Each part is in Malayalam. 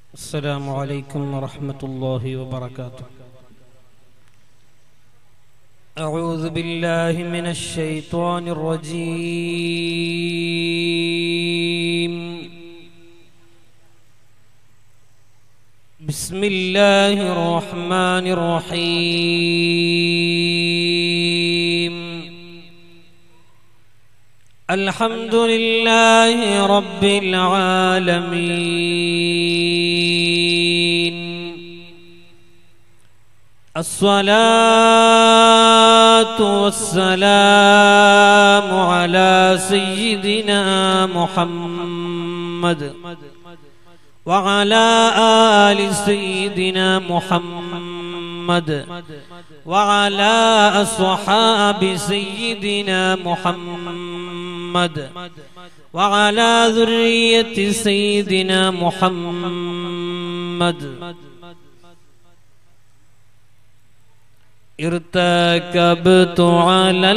السلام عليكم ورحمة الله وبركاته أعوذ بالله من الشيطان الرجيم بسم الله الرحمن الرحيم الحمد لله رب العالمين الصلاة والسلام على سيدنا محمد وعلى آل سيدنا محمد وعلى أصحاب سيدنا محمد وعلى ذرية سيدنا محمد ارتكبت على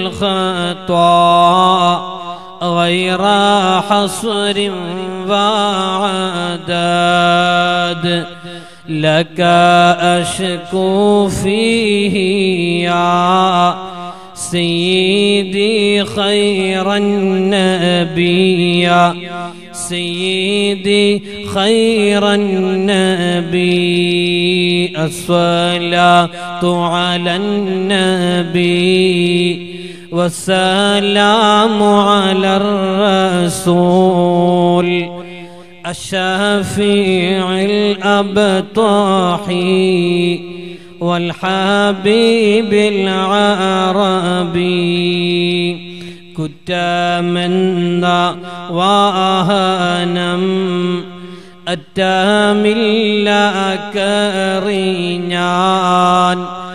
الخطا غير حصر وعداد لك أشكو فيه يا سيدي خير النبي يا سيدي خير النبي الصلاة على النبي والسلام على الرسول الشافيع الأبطاحي والحبيب العربي കുറ്റമെന്ന വാഹനം അറ്റമില്ല കറിഞ്ഞാൻ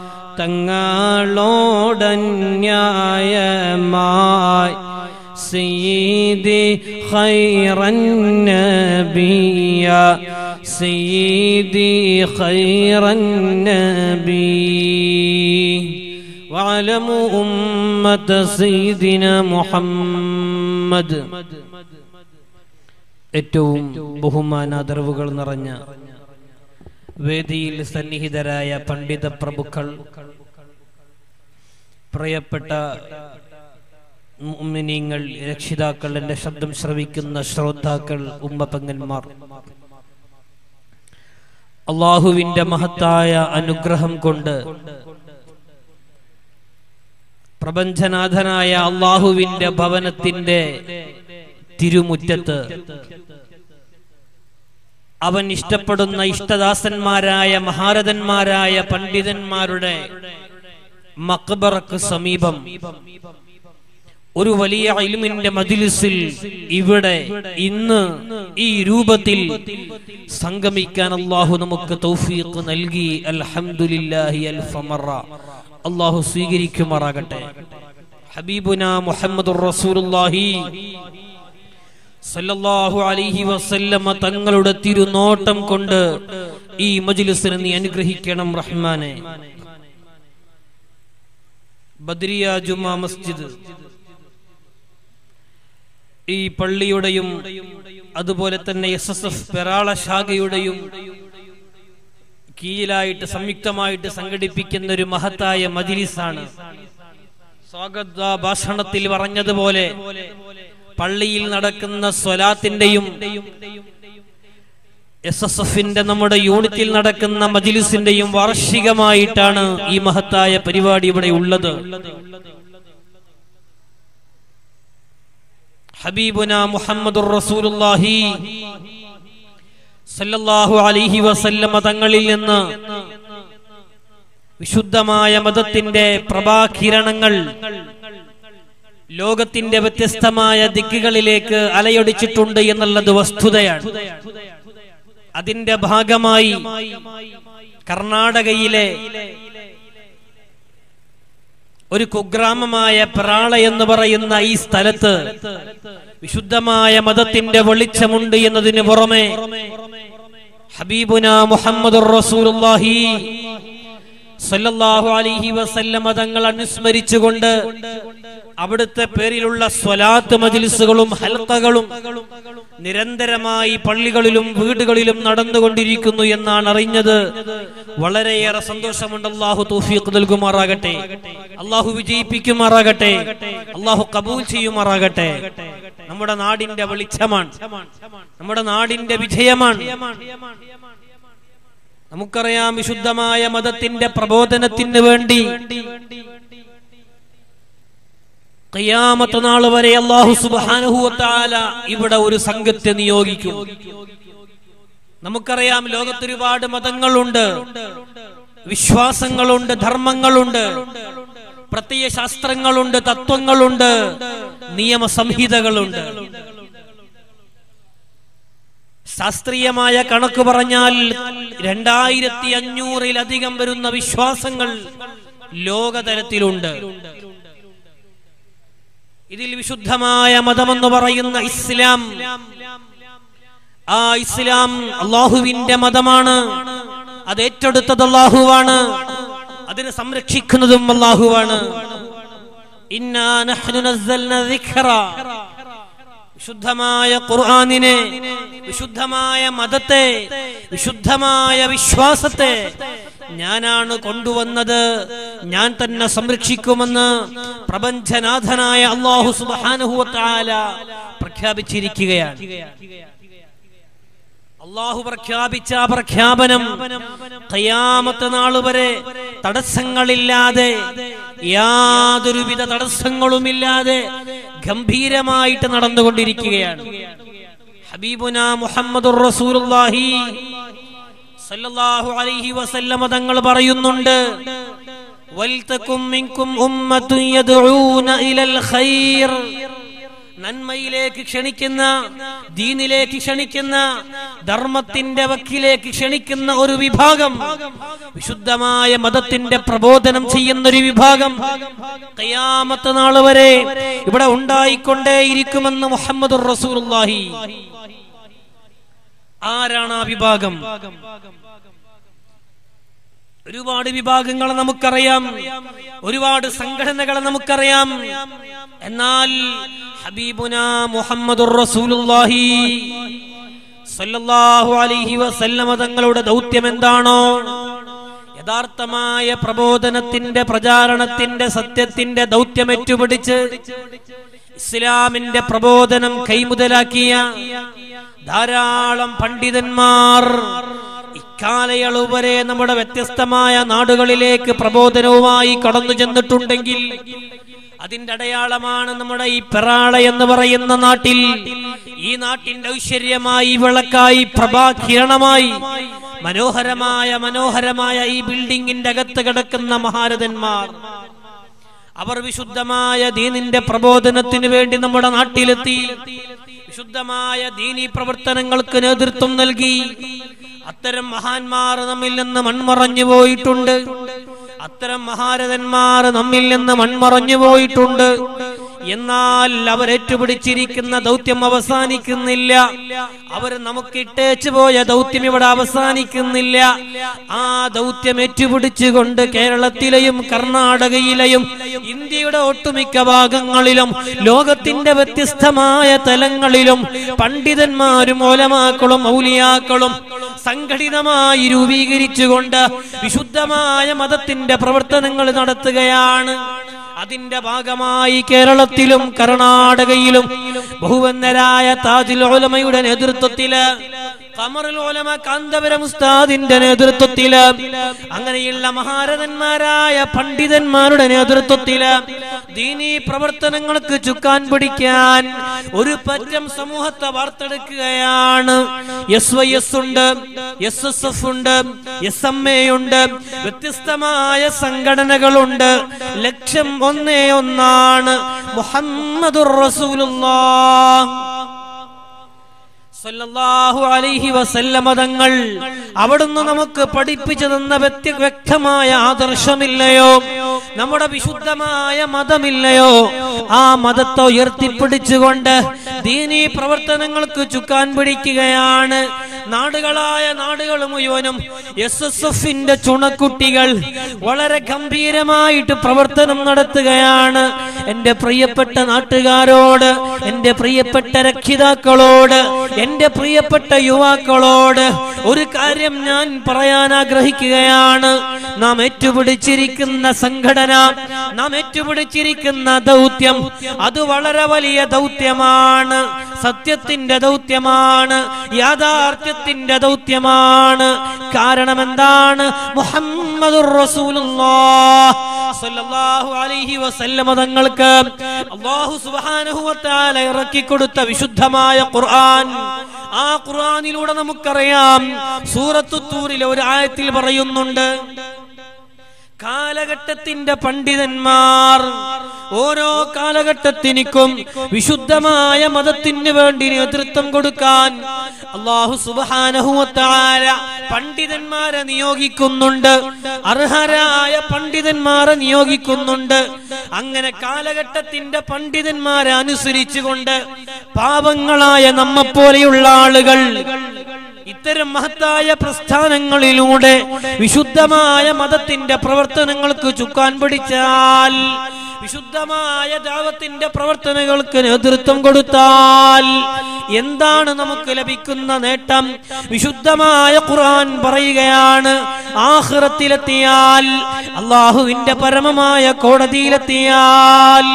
തങ്ങളോടന്യായമായി സീതി ഖൈറൻ നബിയ സീതി ഖൈറൻ നബി واعلموا أمة سيدنا محمد ഏറ്റവും ബഹുമാനാദരവുകൾ നിറഞ്ഞ വേദിയിൽ സന്നിഹിതരായ പണ്ഡിത പ്രഭുക്കൾ പ്രിയപ്പെട്ട മുഅ്മിനീങ്ങൾ രക്ഷിതാക്കൾ എന്റെ ശബ്ദം ശ്രവിക്കുന്ന ശ്രോതാക്കൾ ഉമ്മപങ്ങന്മാർ അള്ളാഹുവിന്റെ മഹത്തായ അനുഗ്രഹം കൊണ്ട് പ്രപഞ്ചനാഥനായ അള്ളാഹുവിന്റെ ഭവനത്തിന്റെ തിരുമുറ്റത്ത് അവൻ ഇഷ്ടപ്പെടുന്ന ഇഷ്ടദാസന്മാരായ മഹാരഥന്മാരായ പണ്ഡിതന്മാരുടെ മക്ബറക്ക് സമീപം ഒരു വലിയ ഇൽമിന്റെ മജിലിസിൽ ഇവിടെ ഇന്ന് ഈ രൂപത്തിൽ സംഗമിക്കാൻ അള്ളാഹു നമുക്ക് തൗഫീഖ് നൽകി അൽഹംദുലില്ലാഹി അൽഫമറ അള്ളാഹു സ്വീകരിക്കുമാറാകട്ടെ ഹബീബുന മുഹമ്മദ് റസൂലുള്ളാഹി സല്ലല്ലാഹു അലൈഹി വസല്ലമ തങ്ങളുടെ തിരുനോട്ടം കൊണ്ട് ഈ മജ്ലിസിനെ നീ അനുഗ്രഹിക്കണം റഹ്മാനെ ബദ്രിയ ജുമാ മസ്ജിദ് ഈ പള്ളിയുടെയും അതുപോലെ തന്നെ എസ് എസ് എഫ് പെരാള ശാഖയുടെയും കീഴിലായിട്ട് സംയുക്തമായിട്ട് സംഘടിപ്പിക്കുന്ന ഒരു മഹത്തായ മജിലിസാണ് സ്വാഗത ഭാഷണത്തിൽ പറഞ്ഞതുപോലെ പള്ളിയിൽ നടക്കുന്ന സ്വലാത്തിന്റെയും എസ് എസ് എഫിന്റെ നമ്മുടെ യൂണിറ്റിൽ നടക്കുന്ന മജിലിസിന്റെയും വാർഷികമായിട്ടാണ് ഈ മഹത്തായ പരിപാടി ഇവിടെ ഉള്ളത് ഹബീബുന മുഹമ്മദുർ റസൂലുള്ളാഹി സല്ലല്ലാഹു അലൈഹി വസല്ലമ തങ്ങളിൽ നിന്ന് വിശുദ്ധമായ മതത്തിന്റെ പ്രഭാകിരണങ്ങൾ ലോകത്തിന്റെ വ്യത്യസ്തമായ ദിക്കുകളിലേക്ക് അലയൊടിച്ചിട്ടുണ്ട് എന്നുള്ളത് വസ്തുതയാണ് അതിന്റെ ഭാഗമായി കർണാടകയിലെ ഒരു കുഗ്രാമമായ പ്രാള എന്ന് പറയുന്ന ഈ സ്ഥലത്ത് വിശുദ്ധമായ മതത്തിന്റെ വെളിച്ചമുണ്ട് എന്നതിന് പുറമെ ഹബീബുന മുഹമ്മദ് റസൂലുള്ളാഹി സല്ലല്ലാഹു അലൈഹി വസല്ലമ തങ്ങൾ അനുസ്മരിച്ചുകൊണ്ട് അവിടുത്തെ പേരിലുള്ള സ്വലാത്ത് മജിലിസുകളും ഹൽക്കകളും നിരന്തരമായി പള്ളികളിലും വീടുകളിലും നടന്നുകൊണ്ടിരിക്കുന്നു എന്നാണ് അറിഞ്ഞത് വളരെയേറെ സന്തോഷമുണ്ട് അള്ളാഹു തൗഫീഖ് നൽകുമാറാകട്ടെ അള്ളാഹു വിജയിപ്പിക്കുമാറാകട്ടെ അള്ളാഹു കബൂൽ ചെയ്യുമാറാകട്ടെ നമ്മുടെ നാടിന്റെ വെളിച്ചമാണ് നമ്മുടെ നാടിന്റെ വിജയമാണ് നമുക്കറിയാം വിശുദ്ധമായ മതത്തിന്റെ പ്രബോധനത്തിന് വേണ്ടി ഖിയാമത്ത് നാൾ വരെ അള്ളാഹു സുബ്ഹാനഹു വതആല ഇവിടെ ഒരു സംഘത്തെ നിയോഗിക്കും നമുക്കറിയാം ലോകത്ത് ഒരുപാട് മതങ്ങളുണ്ട് വിശ്വാസങ്ങളുണ്ട് ധർമ്മങ്ങളുണ്ട് പ്രത്യയ ശാസ്ത്രങ്ങളുണ്ട് തത്വങ്ങളുണ്ട് നിയമസംഹിതകളുണ്ട് ശാസ്ത്രീയമായ കണക്ക് പറഞ്ഞാൽ രണ്ടായിരത്തി അഞ്ഞൂറിലധികം വരുന്ന വിശ്വാസങ്ങൾ ലോകതലത്തിലുണ്ട് ഇതിൽ വിശുദ്ധമായ മതമെന്ന് പറയുന്ന ഇസ്ലാം ആ ഇസ്ലാം അള്ളാഹുവിന്റെ മതമാണ് അത് ഏറ്റെടുത്തത് അള്ളാഹുവാണ് അതിനെ സംരക്ഷിക്കുന്നതും അള്ളാഹുവാണ് ഇന്നാ നഹ്നു നസ്സൽന ദിക്റ വിശുദ്ധമായ ഖുർആനിനെ വിശുദ്ധമായ മതത്തെ വിശുദ്ധമായ വിശ്വാസത്തെ ഞാനാണ് കൊണ്ടുവന്നത് ഞാൻ തന്നെ സംരക്ഷിക്കുമെന്ന് പ്രപഞ്ചനാഥനായ അള്ളാഹു സുബ്ഹാനഹു വതആല പ്രഖ്യാപിച്ചിരിക്കുകയാണ് അള്ളാഹു പ്രഖ്യാപിച്ച ആ പ്രഖ്യാപനം ഖിയാമത്ത് നാൾ വരെ തടസ്സങ്ങളില്ലാതെ യാതൊരുവിധ തടസ്സങ്ങളുമില്ലാതെ ഗംഭീരമായിട്ട് നടന്നുകൊണ്ടിരിക്കുകയാണ് ഹബീബുന മുഹമ്മദുർ റസൂലുള്ളാഹി സല്ലല്ലാഹു അലൈഹി വസല്ലമ തങ്ങൾ പറയുന്നുണ്ട് വൽതകും മിൻകും ഉമ്മത്തുൻ യദ്ഊന ഇലൽ ഖൈർ നന്മയിലേക്ക് ക്ഷണിക്കുന്ന ദീനിലേക്ക് ക്ഷണിക്കുന്ന ധർമ്മത്തിന്റെ വക്കിലേക്ക് ക്ഷണിക്കുന്ന ഒരു വിഭാഗം വിശുദ്ധമായ മതത്തിന്റെ പ്രബോധനം ചെയ്യുന്ന ഒരു വിഭാഗം കയ്യാമത്തെ നാൾ വരെ ഇവിടെ ഉണ്ടായിക്കൊണ്ടേയിരിക്കുമെന്ന് മുഹമ്മദ് റസൂലുള്ളാഹി ആരാണ് ആ വിഭാഗം ഒരുപാട് വിഭാഗങ്ങൾ നമുക്കറിയാം ഒരുപാട് സംഘടനകളെ നമുക്കറിയാം എന്നാൽ ഹബീബുന മുഹമ്മദുർ റസൂലുള്ളാഹി സല്ലല്ലാഹു അലൈഹി വസല്ലമ തങ്ങളുടെ ദൗത്യം എന്താണോ യഥാർത്ഥമായ പ്രബോധനത്തിന്റെ പ്രചാരണത്തിന്റെ സത്യത്തിന്റെ ദൗത്യം ഏറ്റുപിടിച്ച് ഇസ്ലാമിന്റെ പ്രബോധനം കൈമുതലാക്കിയ ധാരാളം പണ്ഡിതന്മാർ ഇക്കാലയളവ് വരെ നമ്മുടെ വ്യത്യസ്തമായ നാടുകളിലേക്ക് പ്രബോധനവുമായി കടന്നു ചെന്നിട്ടുണ്ടെങ്കിൽ അതിന്റെ അടയാളമാണ് നമ്മുടെ ഈ പെറാള എന്ന് പറയുന്ന നാട്ടിൽ ഈ നാട്ടിന്റെ ഐശ്വര്യമായി വിളക്കായി പ്രഭാകിരണമായി മനോഹരമായ മനോഹരമായ ഈ ബിൽഡിങ്ങിന്റെ അകത്ത് കിടക്കുന്ന മഹാരഥന്മാർ അവർ വിശുദ്ധമായ ദീനിന്റെ പ്രബോധനത്തിന് വേണ്ടി നമ്മുടെ നാട്ടിലെത്തി വിശുദ്ധമായ ദീനി പ്രവർത്തനങ്ങൾക്ക് നേതൃത്വം നൽകി അത്തരം മഹാന്മാർ നമ്മിൽ നിന്ന് മൺമറഞ്ഞു പോയിട്ടുണ്ട് അത്തരം മഹാരഥന്മാർ നമ്മിൽ നിന്ന് മൺമറഞ്ഞു പോയിട്ടുണ്ട് എന്നാൽ അവർ ഏറ്റുപിടിച്ചിരിക്കുന്ന ദൗത്യം അവസാനിക്കുന്നില്ല അവർ നമുക്ക് ഇട്ടേച്ചു പോയ ദൗത്യം ഇവിടെ അവസാനിക്കുന്നില്ല ആ ദൗത്യം ഏറ്റുപിടിച്ചുകൊണ്ട് കേരളത്തിലെയും കർണാടകയിലെയും ഇന്ത്യയുടെ ഒട്ടുമിക്ക ഭാഗങ്ങളിലും ലോകത്തിന്റെ വ്യത്യസ്തമായ തലങ്ങളിലും പണ്ഡിതന്മാരും ഓലമാക്കളും മൗലിയാക്കളും സംഘടിതമായി രൂപീകരിച്ചുകൊണ്ട് വിശുദ്ധമായ മതത്തിന്റെ പ്രവർത്തനങ്ങൾ നടത്തുകയാണ് അതിന്റെ ഭാഗമായി കേരളത്തിലും കർണാടകയിലും ബഹുവന്നരായ താജുൽ ഉലമയുടെ നേതൃത്വത്തില് കമറുൽ ഉലമ കാന്തപുരം ഉസ്താദിന്റെ നേതൃത്വത്തില് അങ്ങനെയുള്ള മഹാരഥന്മാരായ പണ്ഡിതന്മാരുടെ നേതൃത്വത്തില് ദീനീ പ്രവർത്തനങ്ങൾക്ക് ചുക്കാൻ പിടിക്കാൻ ഒരു പറ്റം സമൂഹത്തെ വാർത്തെടുക്കുകയാണ് എസ് വൈ എസ് ഉണ്ട് എസ് എസ് എഫ് ഉണ്ട് എസ് എം എ ഉണ്ട് വ്യത്യസ്തമായ സംഘടനകളുണ്ട് ലക്ഷ്യം ഒന്നേ ഒന്നാണ് മുഹമ്മദുർ റസൂലുള്ളാഹ് സല്ലല്ലാഹു അലൈഹി വസല്ലമ തങ്ങൾ അവിടുന്ന് നമുക്ക് പഠിപ്പിച്ചു തന്ന വ്യക്തി വ്യക്തമായ ആദർശമില്ലയോ നമ്മുടെ വിശുദ്ധമായ മതമില്ലയോ ആ മതത്തെ ഉയർത്തിപ്പിടിച്ചുകൊണ്ട് ദീനീ പ്രവർത്തനങ്ങൾക്ക് ചുക്കാൻ പിടിക്കുകയാണ് നാടുകളായ നാടുകൾ മുഴുവനും എസ് എസ് എഫിന്റെ ചുണക്കുട്ടികൾ വളരെ ഗംഭീരമായിട്ട് പ്രവർത്തനം നടത്തുകയാണ് എന്റെ പ്രിയപ്പെട്ട നാട്ടുകാരോട് എന്റെ പ്രിയപ്പെട്ട രക്ഷിതാക്കളോട് എന്റെ പ്രിയപ്പെട്ട യുവാക്കളോട് ഒരു കാര്യം ഞാൻ പറയാൻ ആഗ്രഹിക്കുകയാണ് നാം ഏറ്റുപിടിച്ചിരിക്കുന്ന സംഘടന നാം ഏറ്റുപിടിച്ചിരിക്കുന്ന ദൗത്യം അത് വളരെ വലിയ ദൗത്യമാണ് സത്യത്തിന്റെ ദൗത്യമാണ് യാഥാർത്ഥ്യത്തിന്റെ ദൗത്യമാണ് കാരണം എന്താണ് മുഹമ്മദുർ റസൂലുള്ളാഹ് സ്വല്ലല്ലാഹു അലൈഹി വസല്ലമ തങ്ങൾക്ക് അല്ലാഹു സുബ്ഹാനഹു വ തആല ഇറക്കി കൊടുത്ത വിശുദ്ധമായ ഖുർആൻ ആ ഖുർആനിലൂടെ നമുക്കറിയാം സൂറത്തു തൂറിലെ ഒരു ആയത്തിൽ പറയുന്നുണ്ട് കാലഘട്ടത്തിന്റെ പണ്ഡിതന്മാർ ഓരോ കാലഘട്ടത്തിനും വിശുദ്ധമായ മതത്തിന് വേണ്ടി നേതൃത്വം കൊടുക്കാൻ അള്ളാഹു സുബാനഹുവത്താര പണ്ഡിതന്മാരെ നിയോഗിക്കുന്നുണ്ട് അർഹരായ പണ്ഡിതന്മാരെ നിയോഗിക്കുന്നുണ്ട് അങ്ങനെ കാലഘട്ടത്തിന്റെ പണ്ഡിതന്മാരെ അനുസരിച്ചുകൊണ്ട് പാപങ്ങളായ നമ്മെപ്പോലെയുള്ള ആളുകൾ ഇത്തരം മഹത്തായ പ്രസ്ഥാനങ്ങളിലൂടെ വിശുദ്ധമായ മതത്തിന്റെ പ്രവർത്തനങ്ങൾക്ക് ചുക്കാൻ പിടിച്ചാൽ വിശുദ്ധമായ ദാവത്തിന്റെ പ്രവർത്തനങ്ങൾക്ക് നേതൃത്വം കൊടുത്താൽ എന്താണ് നമുക്ക് ലഭിക്കുന്ന നേട്ടം വിശുദ്ധമായ ഖുർആൻ പറയുകയാണ് ആഹ്റത്തിലെത്തിയാൽ അള്ളാഹുവിന്റെ പരമമായ കോടതിയിലെത്തിയാൽ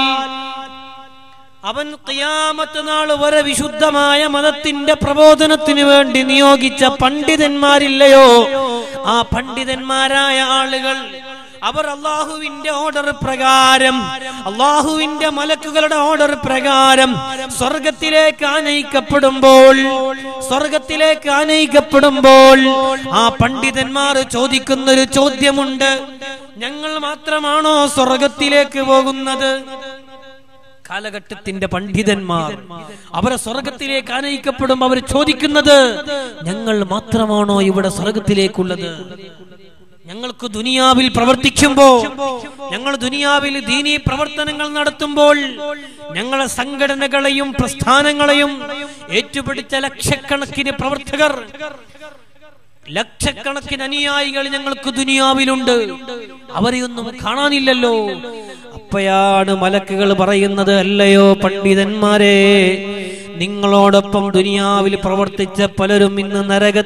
അവൻ ഖിയാമത്ത് നാൾ വരെ വിശുദ്ധമായ മതത്തിന്റെ പ്രബോധനത്തിന് വേണ്ടി നിയോഗിച്ച പണ്ഡിതന്മാരില്ലയോ ആ പണ്ഡിതന്മാരായ ആളുകൾ അവർ അള്ളാഹുവിന്റെ ഓർഡർ പ്രകാരം അള്ളാഹുവിന്റെ മലക്കുകളുടെ ഓർഡർ പ്രകാരം സ്വർഗത്തിലേക്ക് ആനയിക്കപ്പെടുമ്പോൾ സ്വർഗത്തിലേക്ക് ആനയിക്കപ്പെടുമ്പോൾ ആ പണ്ഡിതന്മാർ ചോദിക്കുന്ന ഒരു ചോദ്യമുണ്ട് ഞങ്ങൾ മാത്രമാണോ സ്വർഗത്തിലേക്ക് പോകുന്നത് കാലഘട്ടത്തിന്റെ പണ്ഡിതന്മാർ അവരെ സ്വർഗത്തിലേക്ക് ആനയിക്കപ്പെടും അവർ ചോദിക്കുന്നത് ഞങ്ങൾ മാത്രമാണോ ഇവിടെ സ്വർഗത്തിലേക്കുള്ളത് ഞങ്ങൾക്ക് ദുനിയാവിൽ പ്രവർത്തിക്കുമ്പോ ഞങ്ങൾ ദുനിയാവിൽ ദീനീ പ്രവർത്തനങ്ങൾ നടത്തുമ്പോൾ ഞങ്ങളെ സംഘടനകളെയും പ്രസ്ഥാനങ്ങളെയും ഏറ്റുപിടിച്ച ലക്ഷക്കണക്കിന് പ്രവർത്തകർ ലക്ഷക്കണക്കിന് അനുയായികൾ ഞങ്ങൾക്ക് ദുനിയാവിലുണ്ട് അവരെയൊന്നും കാണാനില്ലല്ലോ അപ്പയാണ് മലക്കുകൾ പറയുന്നത് അല്ലയോ പണ്ഡിതന്മാരെ നിങ്ങളോടൊപ്പം ദുനിയാവിൽ പ്രവർത്തിച്ച പലരും ഇന്ന്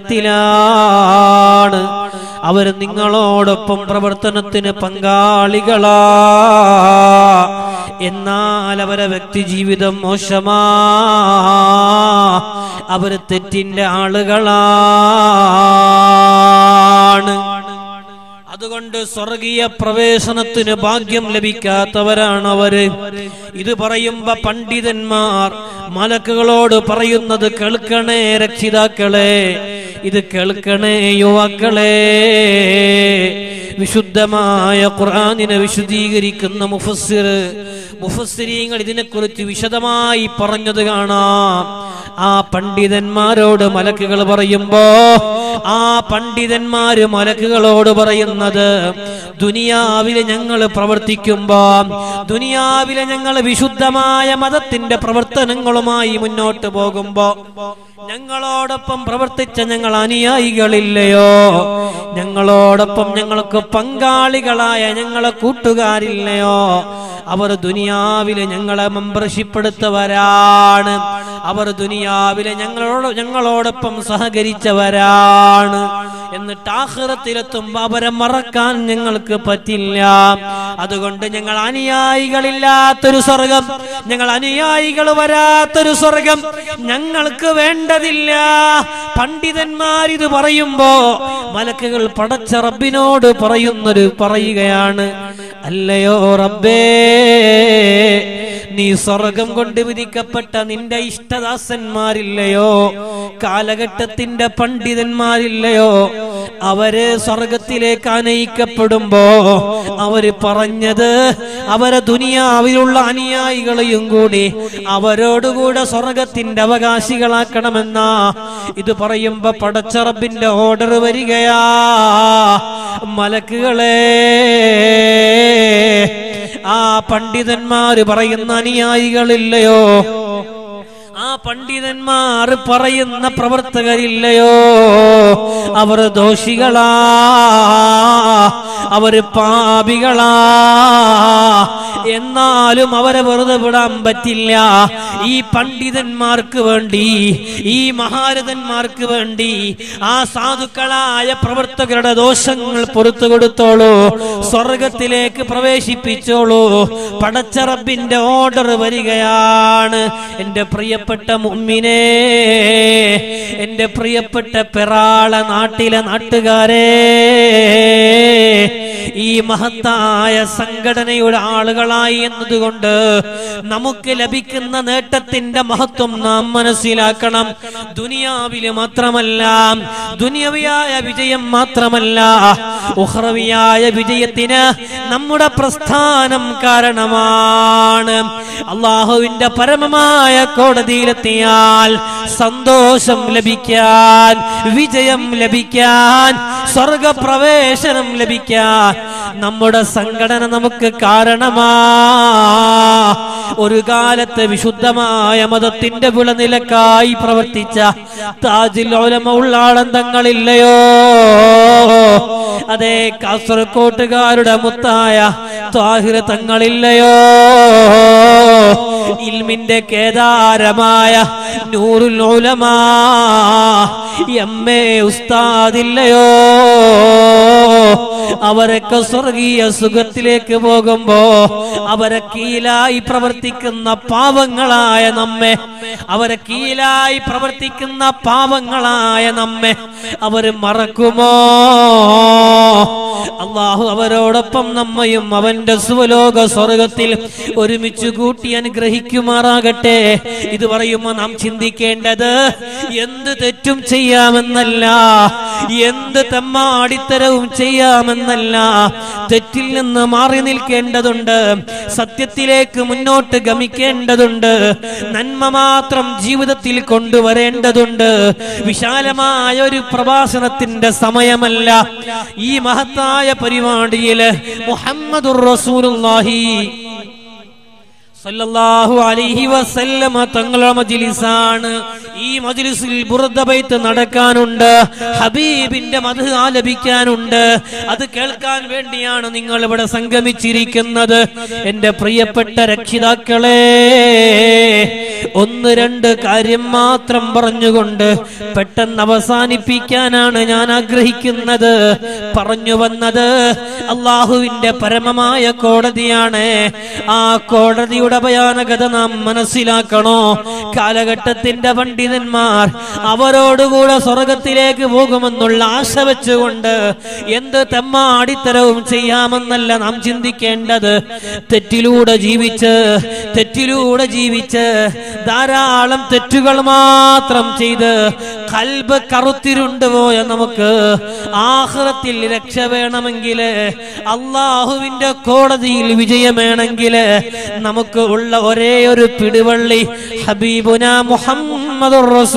നരകത്തിലാണ് അവർ നിങ്ങളോടൊപ്പം പ്രവർത്തനത്തിന് പങ്കാളികളാ എന്നാൽ അവരെ വ്യക്തി ജീവിതം മോശമാ അവർ തെറ്റിന്റെ ആളുകളാണ് അതുകൊണ്ട് സ്വർഗീയ പ്രവേശനത്തിന് ഭാഗ്യം ലഭിക്കാത്തവരാണ് അവര് ഇത് പറയുമ്പോ പണ്ഡിതന്മാർ മലക്കുകളോട് പറയുന്നത് കേൾക്കണേ രക്ഷിതാക്കളെ ഇത് കേൾക്കണേ യുവാക്കളെ വിശുദ്ധമായ ഖുർആനിനെ വിശദീകരിക്കുന്ന മുഫസ്സിർ മുഫസ്സിരീങ്ങൾ ഇതിനെക്കുറിച്ച് വിശദമായി പറഞ്ഞത് കാണാം ആ പണ്ഡിതന്മാരോട് മലക്കുകൾ പറയുമ്പോ ആ പണ്ഡിതന്മാര് മലക്കുകളോട് പറയുന്നത് ദുനിയാവിലെ ഞങ്ങൾ പ്രവർത്തിക്കുമ്പോ ദുനിയാവിലെ ഞങ്ങൾ വിശുദ്ധമായ മതത്തിന്റെ പ്രവർത്തനങ്ങളുമായി മുന്നോട്ട് പോകുമ്പോ ഞങ്ങളോടൊപ്പം പ്രവർത്തിച്ച ഞങ്ങൾ അനുയായികളില്ലയോ ഞങ്ങളോടൊപ്പം ഞങ്ങൾക്ക് പങ്കാളികളായ ഞങ്ങളെ കൂട്ടുകാരില്ലയോ അവർ ദുനിയാവിലെ ഞങ്ങളെ മെമ്പർഷിപ്പ് എടുത്തവരാണ് അവർ ദുനിയാവിലെ ഞങ്ങളോട് ഞങ്ങളോടൊപ്പം സഹകരിച്ചവരാണ് എന്നിട്ട് ആഹ്റത്തിലെത്തുമ്പോ അവരെ മറക്കാൻ ഞങ്ങൾക്ക് പറ്റില്ല അതുകൊണ്ട് ഞങ്ങൾ അനുയായികളില്ലാത്തൊരു സ്വർഗം ഞങ്ങൾ അനുയായികൾ വരാത്തൊരു സ്വർഗം ഞങ്ങൾക്ക് വേണ്ടതില്ല പണ്ഡിതന്മാർ ഇത് പറയുമ്പോ മലക്കുകൾ പടച്ച റബ്ബിനോട് പറയുന്നൊരു പറയുകയാണ് അല്ലയോ റബ്ബേ നീ സ്വർഗം കൊണ്ട് വിധിക്കപ്പെട്ട നിന്റെ ഇഷ്ടദാസന്മാരില്ലയോ കാലഘട്ടത്തിന്റെ പണ്ഡിതന്മാരില്ലയോ അവര് സ്വർഗത്തിലേക്ക് അനയിക്കപ്പെടുമ്പോ അവര് പറഞ്ഞത് അവരെ ദുനിയാവിലുള്ള അനുയായികളെയും കൂടി അവരോടുകൂടെ സ്വർഗത്തിന്റെ അവകാശികളാക്കണമെന്നാ ഇത് പറയുമ്പോ പടച്ചറബിന്റെ ഓർഡർ വരികയാ മലക്കുകളെ ആ പണ്ഡിതന്മാര് പറയുന്ന അനുയായികളില്ലയോ ആ പണ്ഡിതന്മാർ പറയുന്ന പ്രവർത്തകരില്ലയോ അവർ ദോഷികളാ അവർ പാപികളാ എന്നാലും അവരെ വെറുതെ വിടാൻ പറ്റില്ല ഈ പണ്ഡിതന്മാർക്ക് വേണ്ടി ഈ മഹാരഥന്മാർക്ക് വേണ്ടി ആ സാധുക്കളായ പ്രവർത്തകരുടെ ദോഷങ്ങൾ പുറത്തു കൊടുത്തോളൂ സ്വർഗത്തിലേക്ക് പ്രവേശിപ്പിച്ചോളൂ പടച്ചറബിന്റെ ഓർഡർ വരികയാണ് എന്റെ പ്രിയപ്പെട്ട മുമ്മിനെ എന്റെ പ്രിയപ്പെട്ട പെറാള നാട്ടിലെ നാട്ടുകാരെ ഈ മഹത്തായ സംഘടനയുടെ ആളുകളായി എന്നതുകൊണ്ട് നമുക്ക് ലഭിക്കുന്ന നേട്ടത്തിന്റെ മഹത്വം നാം മനസ്സിലാക്കണം ദുനിയാവില് മാത്രമല്ല ദുനിയവിയായ വിജയം മാത്രമല്ല ഉഹ്റവിയായ വിജയത്തിന് നമ്മുടെ പ്രസ്ഥാനം കാരണമാണ് അള്ളാഹുവിന്റെ പരമമായ കോടതിയിലെത്തിയാൽ സന്തോഷം ലഭിക്കാൻ വിജയം ലഭിക്കാൻ സ്വർഗപ്രവേശനം ലഭിക്കാൻ നമ്മുടെ സംഘടന നമുക്ക് കാരണമാ ഒരു കാലത്ത് വിശുദ്ധമായ മതത്തിന്റെ വിളനിലക്കായി പ്രവർത്തിച്ച താജിൽ ഓലമ ഉള്ളാളന്തങ്ങളില്ലയോ അതെ കാസർകോട്ടുകാരുടെ മുത്തായ താഹിര തങ്ങളില്ലയോ ഇൽമിന്റെ കേദാരമായ നൂറുൽ ഉലമാ എം എ ഉസ്താദില്ലയോ അവരൊക്കെ സ്വർഗീയ സുഖത്തിലേക്ക് പോകുമ്പോ അവരെ കീഴായി പ്രവർത്തിക്കുന്ന പാവങ്ങളായ നമ്മെ അവരെ കീഴായി പ്രവർത്തിക്കുന്ന പാവങ്ങളായ നമ്മെ അവര് മറക്കുമോ അള്ളാഹു അവരോടൊപ്പം നമ്മയും അവന്റെ സുവലോക സ്വർഗത്തിൽ ഒരുമിച്ച് കൂട്ടി അനുഗ്രഹിക്കുമാറാകട്ടെ ഇത് പറയുമ്പോൾ നാം ചിന്തിക്കേണ്ടത് എന്ത് തെറ്റും ചെയ്യാമെന്നല്ല എന്ത് തെമ്മാടിത്തരവും ചെയ്യാമെന്നല്ല തെറ്റിൽ നിന്ന് മാറി നിൽക്കേണ്ടതുണ്ട് സത്യത്തിലേക്ക് മുന്നോട്ട് ഗമിക്കേണ്ടതുണ്ട് നന്മ മാത്രം ജീവിതത്തിൽ കൊണ്ടുവരേണ്ടതുണ്ട് വിശാലമായ ഒരു പ്രഭാഷണത്തിന്റെ സമയമല്ല ഈ മഹത്തായ പരിപാടിയില് മുഹമ്മദുർ റസൂലുള്ളാഹി സല്ലല്ലാഹു അലൈഹി വസല്ലമ തങ്ങളുടെ മജ്ലിസാണ് ഈ മജ്ലിസിൽ ബുർദ ബൈത്ത് നടക്കാനുണ്ട് ഹബീബിന്റെ മധു ആലപിക്കാനുണ്ട് അത് കേൾക്കാൻ വേണ്ടിയാണ് നിങ്ങൾ ഇവിടെ സംഗമിച്ചിരിക്കുന്നത് എന്റെ പ്രിയപ്പെട്ട രക്ഷിതാക്കളെ ഒന്ന് രണ്ട് കാര്യം മാത്രം പറഞ്ഞുകൊണ്ട് പെട്ടെന്ന് അവസാനിപ്പിക്കാനാണ് ഞാൻ ആഗ്രഹിക്കുന്നത് പറഞ്ഞു വന്നത് അള്ളാഹുവിന്റെ പരമമായ കോടതിയാണ് ആ കോടതിയുടെ ഭയാനകത നാം മനസ്സിലാക്കണോ കാലഘട്ടത്തിന്റെ പണ്ഡിതന്മാർ അവരോടുകൂടെ സ്വർഗത്തിലേക്ക് പോകുമെന്നുള്ള ആശ വെച്ചുകൊണ്ട് എന്ത് തെമ്മാടിത്തരവും ചെയ്യാമെന്നല്ല നാം ചിന്തിക്കേണ്ടത് തെറ്റിലൂടെ ജീവിച്ച് തെറ്റിലൂടെ ജീവിച്ച് ധാരാളം തെറ്റുകൾ മാത്രം ചെയ്ത് കൽബ് കറുത്തിരുണ്ട് പോയ നമുക്ക് ആഹ്റത്തിൽ രക്ഷ വേണമെങ്കിൽ അള്ളാഹുവിന്റെ കോടതിയിൽ വിജയമേണമെങ്കിൽ നമുക്ക് ഉള്ള ഒരേ ഒരു പിടിവള്ളി ഹബീബുന മുഹമ്മദ്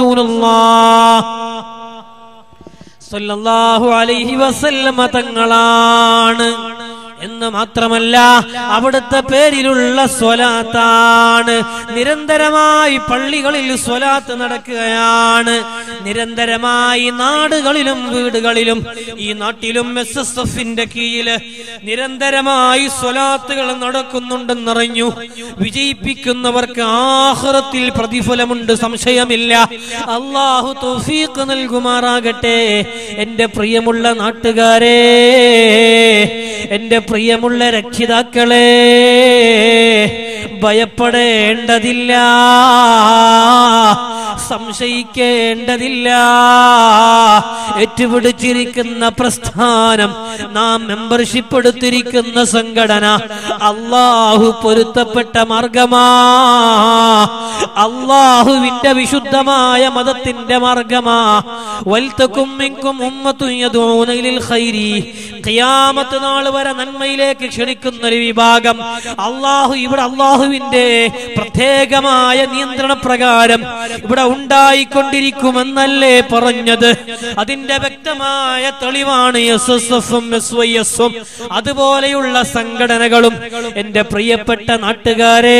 സല്ലല്ലാഹു അലൈഹി വസല്ലമ തങ്ങളാണ് എന്ന് മാത്രമല്ല അവിടുത്തെ പേരിലുള്ള സ്വലാത്താണ് നിരന്തരമായി പള്ളികളിൽ സ്വലാത്ത് നടക്കുകയാണ് നിരന്തരമായി നാടുകളിലും വീടുകളിലും ഈ നാട്ടിലും എസ് എസ് എഫിന്റെ കീഴില് നിരന്തരമായി സ്വലാത്തുകൾ നടക്കുന്നുണ്ടെന്നറിഞ്ഞു വിജയിപ്പിക്കുന്നവർക്ക് ആഹ്റത്തിൽ പ്രതിഫലമുണ്ട് സംശയമില്ല അള്ളാഹു തൗഫീഖ് നൽകുമാറാകട്ടെ എന്റെ പ്രിയമുള്ള നാട്ടുകാരെ എന്റെ പ്രിയമുള്ള രക്ഷിതാക്കളെ ഭയപ്പെടേണ്ടതില്ല സംശയിക്കേണ്ടതില്ല ഏറ്റുപിടിച്ചിരിക്കുന്ന പ്രസ്ഥാനം നാം മെമ്പർഷിപ്പ് എടുത്തിരിക്കുന്ന സംഘടന അള്ളാഹു പൊരുത്തപ്പെട്ട മാർഗമാ അള്ളാഹുവിന്റെ വിശുദ്ധമായ മതത്തിന്റെ മാർഗമാ വൽത്തക്കും മിങ്കും ഉമ്മത്തും യദൂന ഇലിൽ ഖൈരി ഖിയാമത്ത് നാൾ വരെ നന്മയിലേക്ക് ക്ഷണിക്കുന്ന ഒരു വിഭാഗം അള്ളാഹു ഇവിടെ അള്ളാഹുവിന്റെ പ്രത്യേകമായ നിയന്ത്രണ പ്രകാരം ഇവിടെ ഉണ്ടായിക്കൊണ്ടിരിക്കുമെന്നല്ലേ പറഞ്ഞത് അതിന്റെ അതിന്റെ വ്യക്തമായ തെളിവാണ് എസ് എസ് എഫും എസ് വൈ എസും അതുപോലെയുള്ള സംഘടനകളും എന്റെ പ്രിയപ്പെട്ട നാട്ടുകാരെ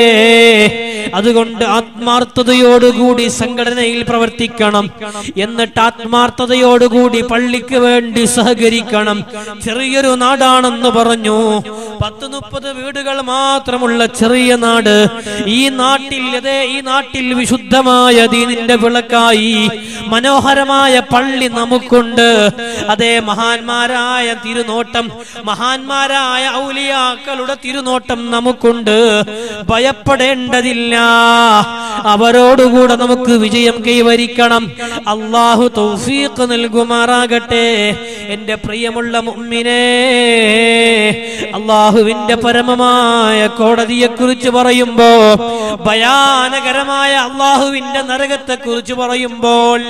അതുകൊണ്ട് ആത്മാർത്ഥതയോടുകൂടി സംഘടനയിൽ പ്രവർത്തിക്കണം എന്നിട്ട് ആത്മാർത്ഥതയോടുകൂടി പള്ളിക്ക് വേണ്ടി സഹകരിക്കണം ചെറിയൊരു നാടാണെന്ന് പറഞ്ഞു പത്ത് മുപ്പത് വീടുകൾ മാത്രമുള്ള ചെറിയ നാട് ഈ നാട്ടിൽ അതെ ഈ നാട്ടിൽ വിശുദ്ധമായ ദീനിന്റെ വിളക്കായി മനോഹരമായ പള്ളി നമുക്കുണ്ട് അതേ മഹാന്മാരായ തിരുനോട്ടം മഹാന്മാരായ ഔലിയാക്കളുടെ തിരുനോട്ടം നമുക്കുണ്ട് ഭയപ്പെടേണ്ടതില്ല അവരോടുകൂടെ നമുക്ക് വിജയം കൈവരിക്കണം അള്ളാഹു തൗഫീഖ് നൽകുമാറാകട്ടെ എന്റെ പ്രിയമുള്ള മുമ്മിനെ അള്ളാഹുവിന്റെ പരമമായ കോടതിയെ കുറിച്ച് പറയുമ്പോ ഭയാനകരമായ അള്ളാഹുവിന്റെ നരകത്തെ കുറിച്ച് പറയുമ്പോൾ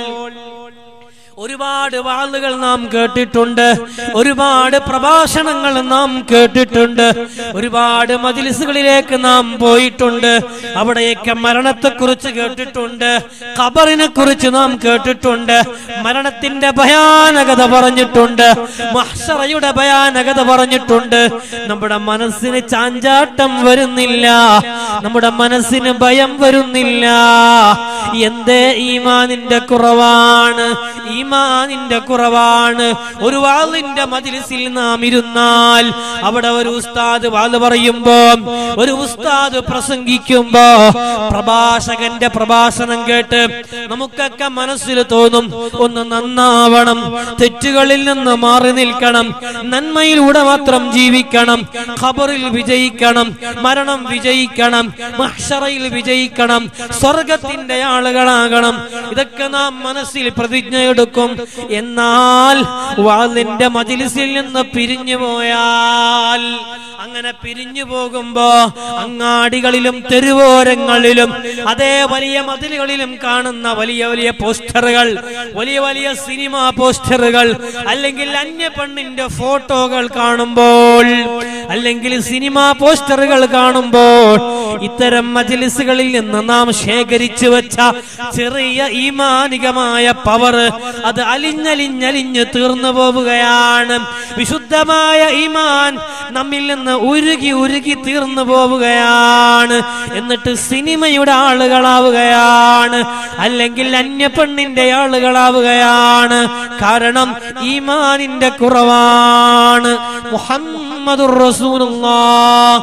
ഒരുപാട് വാളുകൾ നാം കേട്ടിട്ടുണ്ട് ഒരുപാട് പ്രഭാഷണങ്ങൾ നാം കേട്ടിട്ടുണ്ട് ഒരുപാട് മജിലിസുകളിലേക്ക് നാം പോയിട്ടുണ്ട് അവിടെയൊക്കെ മരണത്തെക്കുറിച്ച് കേട്ടിട്ടുണ്ട് ഖബറിനെ കുറിച്ച് നാം കേട്ടിട്ടുണ്ട് മരണത്തിന്റെ ഭയാനകത പറഞ്ഞിട്ടുണ്ട് മഹ്ഷറയുടെ ഭയാനകത പറഞ്ഞിട്ടുണ്ട് നമ്മുടെ മനസ്സിന് ചാഞ്ചാട്ടം വരുന്നില്ല നമ്മുടെ മനസ്സിന് ഭയം വരുന്നില്ല എന്തേ ഈമാനിന്റെ കുറവാണ് ഈമാനിന്റെ കുറവാണ് ഒരു വാളിന്റെ മജിലിസിൽ നാം ഇരുന്നാൽ അവിടെ ഒരു ഉസ്താദ് വാള് പറയുമ്പോ ഒരു ഉസ്താദ് പ്രസംഗിക്കുമ്പോ പ്രഭാഷകന്റെ പ്രഭാഷണം കേട്ട് നമുക്കൊക്കെ മനസ്സിൽ തോന്നും ഒന്ന് നന്നാവണം തെറ്റുകളിൽ നിന്ന് മാറി നിൽക്കണം നന്മയിലൂടെ മാത്രം ജീവിക്കണം ഖബറിൽ വിജയിക്കണം മരണം വിജയിക്കണം മഹ്ഷറയിൽ വിജയിക്കണം സ്വർഗത്തിന്റെ ആളുകളാകണം ഇതൊക്കെ നാം മനസ്സിൽ പ്രതിജ്ഞ എടുക്കും എന്നാൽ വാളിന്റെ മജിലിസിൽ നിന്ന് പിരിഞ്ഞു പോയാൽ അങ്ങനെ പിരിഞ്ഞു പോകുമ്പോ അങ്ങാടികളിലും തെരുവോരങ്ങളിലും അതേ വലിയ മതിലുകളിലും കാണുന്ന വലിയ വലിയ പോസ്റ്ററുകൾ വലിയ വലിയ സിനിമാ പോസ്റ്ററുകൾ അല്ലെങ്കിൽ അന്യ പെണ്ണിന്റെ ഫോട്ടോകൾ കാണുമ്പോൾ അല്ലെങ്കിൽ സിനിമാ പോസ്റ്ററുകൾ കാണുമ്പോൾ ഇത്തരം മജിലിസുകളിൽ നിന്ന് നാം ശേഖരിച്ചു വെച്ച ചെറിയ ഈമാനികമായ പവർ അത് അലിഞ്ഞലിഞ്ഞലിഞ്ഞ് തീർന്നു പോവുകയാണ് വിശുദ്ധമായ ഈമാൻ നമ്മിൽ നിന്ന് ഉരുകി ഉരുകി തീർന്നു പോവുകയാണ് എന്നിട്ട് സിനിമയുടെ ആളുകളാവുകയാണ് അല്ലെങ്കിൽ അന്യപ്പെണ്ണിന്റെ ആളുകളാവുകയാണ് കാരണം ഈമാനിന്റെ കുറവാണ് മുഹമ്മദുർ റസൂലുള്ളാഹ്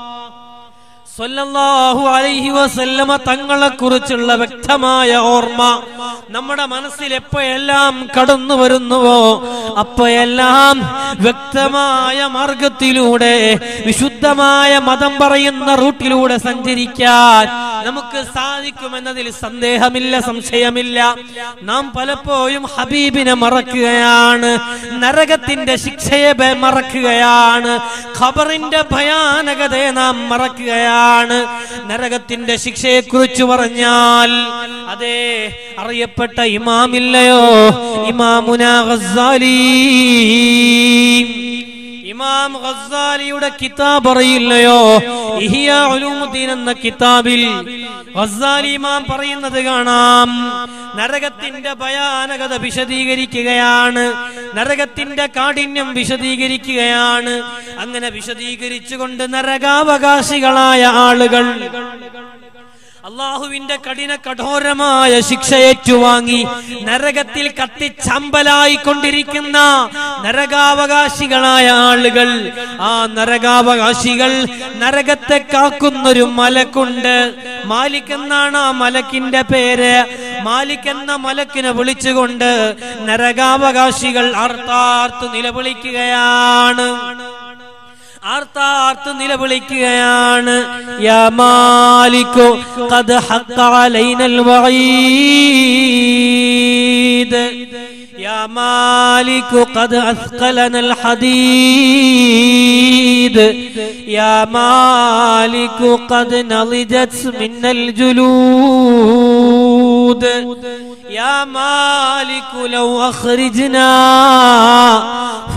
സ്വല്ലല്ലാഹു അലൈഹി വസല്ലമ തങ്ങളെ കുറിച്ചുള്ള വ്യക്തമായ ഓർമ്മ നമ്മുടെ മനസ്സിൽ എപ്പോഴെല്ലാം കടന്നു വരുന്നുവോ അപ്പോഴെല്ലാം വ്യക്തമായ മാർഗത്തിലൂടെ വിശുദ്ധമായ മതം പറയുന്ന റൂട്ടിലൂടെ സഞ്ചരിക്കാൻ നമുക്ക് സാധിക്കുമെന്നതിൽ സന്ദേഹമില്ല സംശയമില്ല നാം പലപ്പോഴും ഹബീബിനെ മറക്കുകയാണ് നരകത്തിന്റെ ശിക്ഷയെ ബ- മറക്കുകയാണ് ഖബറിന്റെ ഭയാനകതയെ നാം മറക്കുകയാണ് നരകത്തിന്റെ ശിക്ഷയെ കുറിച്ച് പറഞ്ഞാൽ അതെ അറിയപ്പെട്ട ഇമാമില്ലയോ ഇമാമുന ഗസ്സാലി ഇമാം ഗസ്സാലിയുടെ കിതാബ് അറിയില്ലയോ ഇഹിയ ഉലൂമുദ്ദീൻ എന്ന കിതാബിൽ ഗസ്സാലി ഇമാം പറയുന്നത് കാണാം നരകത്തിന്റെ ഭയാനകത വിശദീകരിക്കുകയാണ് നരകത്തിന്റെ കാഠിന്യം വിശദീകരിക്കുകയാണ് അങ്ങനെ വിശദീകരിച്ചുകൊണ്ട് നരകാവകാശികളായ ആളുകൾ അള്ളാഹുവിന്റെ കഠിന കഠോരമായ ശിക്ഷ ഏറ്റുവാങ്ങി നരകത്തിൽ കത്തിച്ചമ്പലായി കൊണ്ടിരിക്കുന്ന നരകാവകാശികളായ ആളുകൾ ആ നരകാവകാശികൾ നരകത്തെ കാക്കുന്നൊരു മലക്കുണ്ട് മാലിക് എന്നാണ് ആ മലക്കിന്റെ പേര് മാലിക് എന്ന മലക്കിനെ വിളിച്ചുകൊണ്ട് നരകാവകാശികൾ അർത്ഥാർത്ത് നിലവിളിക്കുകയാണ് ആർത്താർത്ത് നിലവിളിക്കുകയാണ് യാ മാലിക്കു ഖദ് ഹഖ അലൈനൽ വഈദ് യാ മാലിക്കു ഖദ് അസ്ഖലനൽ ഹദീദ് യാ മാലിക്കു ഖദ് നളിജത് മിന്നൽ ജുലൂദ് يا مالك لو أخرجنا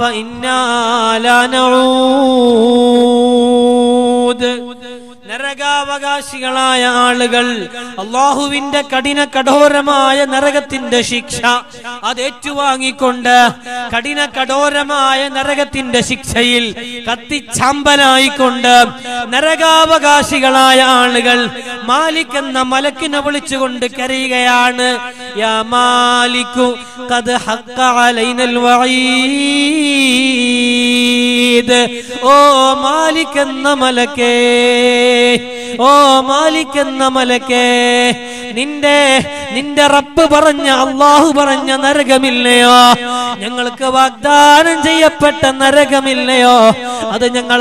فإنا لا نعود നരകാവകാശികളായ ആളുകൾ അള്ളാഹുവിന്റെ കഠിന കഠോരമായ നരകത്തിന്റെ ശിക്ഷ അത് ഏറ്റുവാങ്ങിക്കൊണ്ട് കഠിന കഠോരമായ നരകത്തിന്റെ ശിക്ഷയിൽ കത്തിച്ചാമ്പലായിക്കൊണ്ട് നരകാവകാശികളായ ആളുകൾ മാലിക് എന്ന മലക്കിനെ വിളിച്ചുകൊണ്ട് കരയുകയാണ് യാ മാലിക്കു ഖദ് ഹഖ അലൈനൽ വഈദ് ഓ മാലിക് എന്ന മലക്കേ ഓ മാലിക് എന്ന മലക്കേ നിന്റെ നിന്റെ റബ്ബ് പറഞ്ഞ അള്ളാഹു പറഞ്ഞ നരകമില്ലയോ ഞങ്ങൾക്ക് വാഗ്ദാനം ചെയ്യപ്പെട്ട നരകമില്ലയോ അത് ഞങ്ങൾ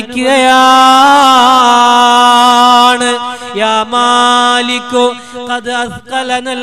അനുഭവിക്കുകയാണ് യാ മാലിക്കു ഖദ് അസ്ഖലനൽ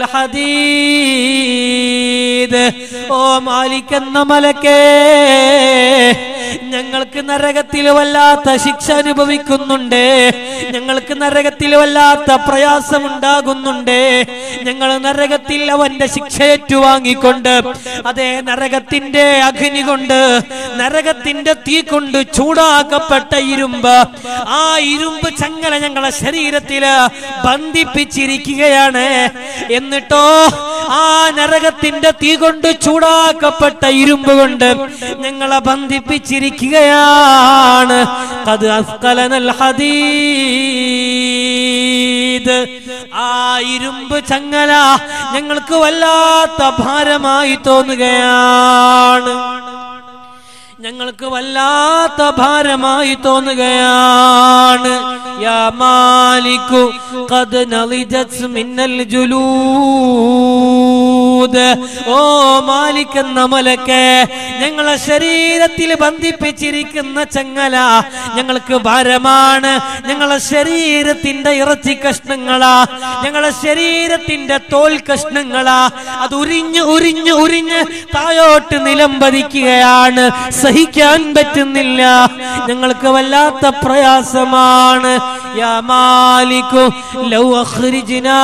ഹദീദ് ഓ മാലിക് എന്ന മലക്കേ ഞങ്ങൾക്ക് നരകത്തിൽ വല്ലാത്ത ശിക്ഷ അനുഭവിക്കുന്നുണ്ട് ഞങ്ങൾക്ക് നരകത്തിൽ വല്ലാത്ത പ്രയാസം ഉണ്ടാകുന്നുണ്ട് ഞങ്ങൾ നരകത്തിൽ അവന്റെ ശിക്ഷ ഏറ്റുവാങ്ങിക്കൊണ്ട് അതേ നരകത്തിന്റെ അഗ്നി കൊണ്ട് നരകത്തിന്റെ തീ കൊണ്ട് ചൂടാക്കപ്പെട്ട ഇരുമ്പ് ആ ഇരുമ്പ് ചങ്ങല ഞങ്ങളെ ശരീരത്തില് ബന്ധിപ്പിച്ചിരിക്കുകയാണ് എന്നിട്ടോ ആ നരകത്തിന്റെ തീ കൊണ്ട് ചൂടാക്കപ്പെട്ട ഇരുമ്പ് കൊണ്ട് ഞങ്ങളെ ബന്ധിപ്പിച്ചിരിക്കുകയാണ് അത് അസ്കലനൽ ഹദീദ് ആ ഇരുമ്പ് ചങ്ങല ഞങ്ങൾക്ക് വല്ലാത്ത ഭാരമായി തോന്നുകയാണ് ഞങ്ങൾക്ക് വല്ലാത്ത ഭാരമായി തോന്നുകയാണ് യാ മാലിക്കു ഖദ് നളിജത് മിന്നൽ ജുലൂദ് ഓ മാലിക് എന്ന മലക്ക് ഞങ്ങളെ ശരീരത്തിൽ ബന്ധിപ്പിച്ചിരിക്കുന്ന ചങ്ങല ഞങ്ങൾക്ക് ഭാരമാണ് ഞങ്ങളെ ശരീരത്തിന്റെ ഇറച്ചി കഷ്ണങ്ങളാ ഞങ്ങളെ ശരീരത്തിന്റെ തോൽ കഷ്ണങ്ങളാ അത് ഉരിഞ്ഞ് ഉരിഞ്ഞ് ഉരിഞ്ഞ് തായോട്ട് നിലംപതിക്കുകയാണ് സഹിക്കാൻ പറ്റുന്നില്ല ഞങ്ങൾക്ക് വല്ലാത്ത പ്രയാസമാണ് യാ മാലിക്കു ലൗ അഖ്രിജ്നാ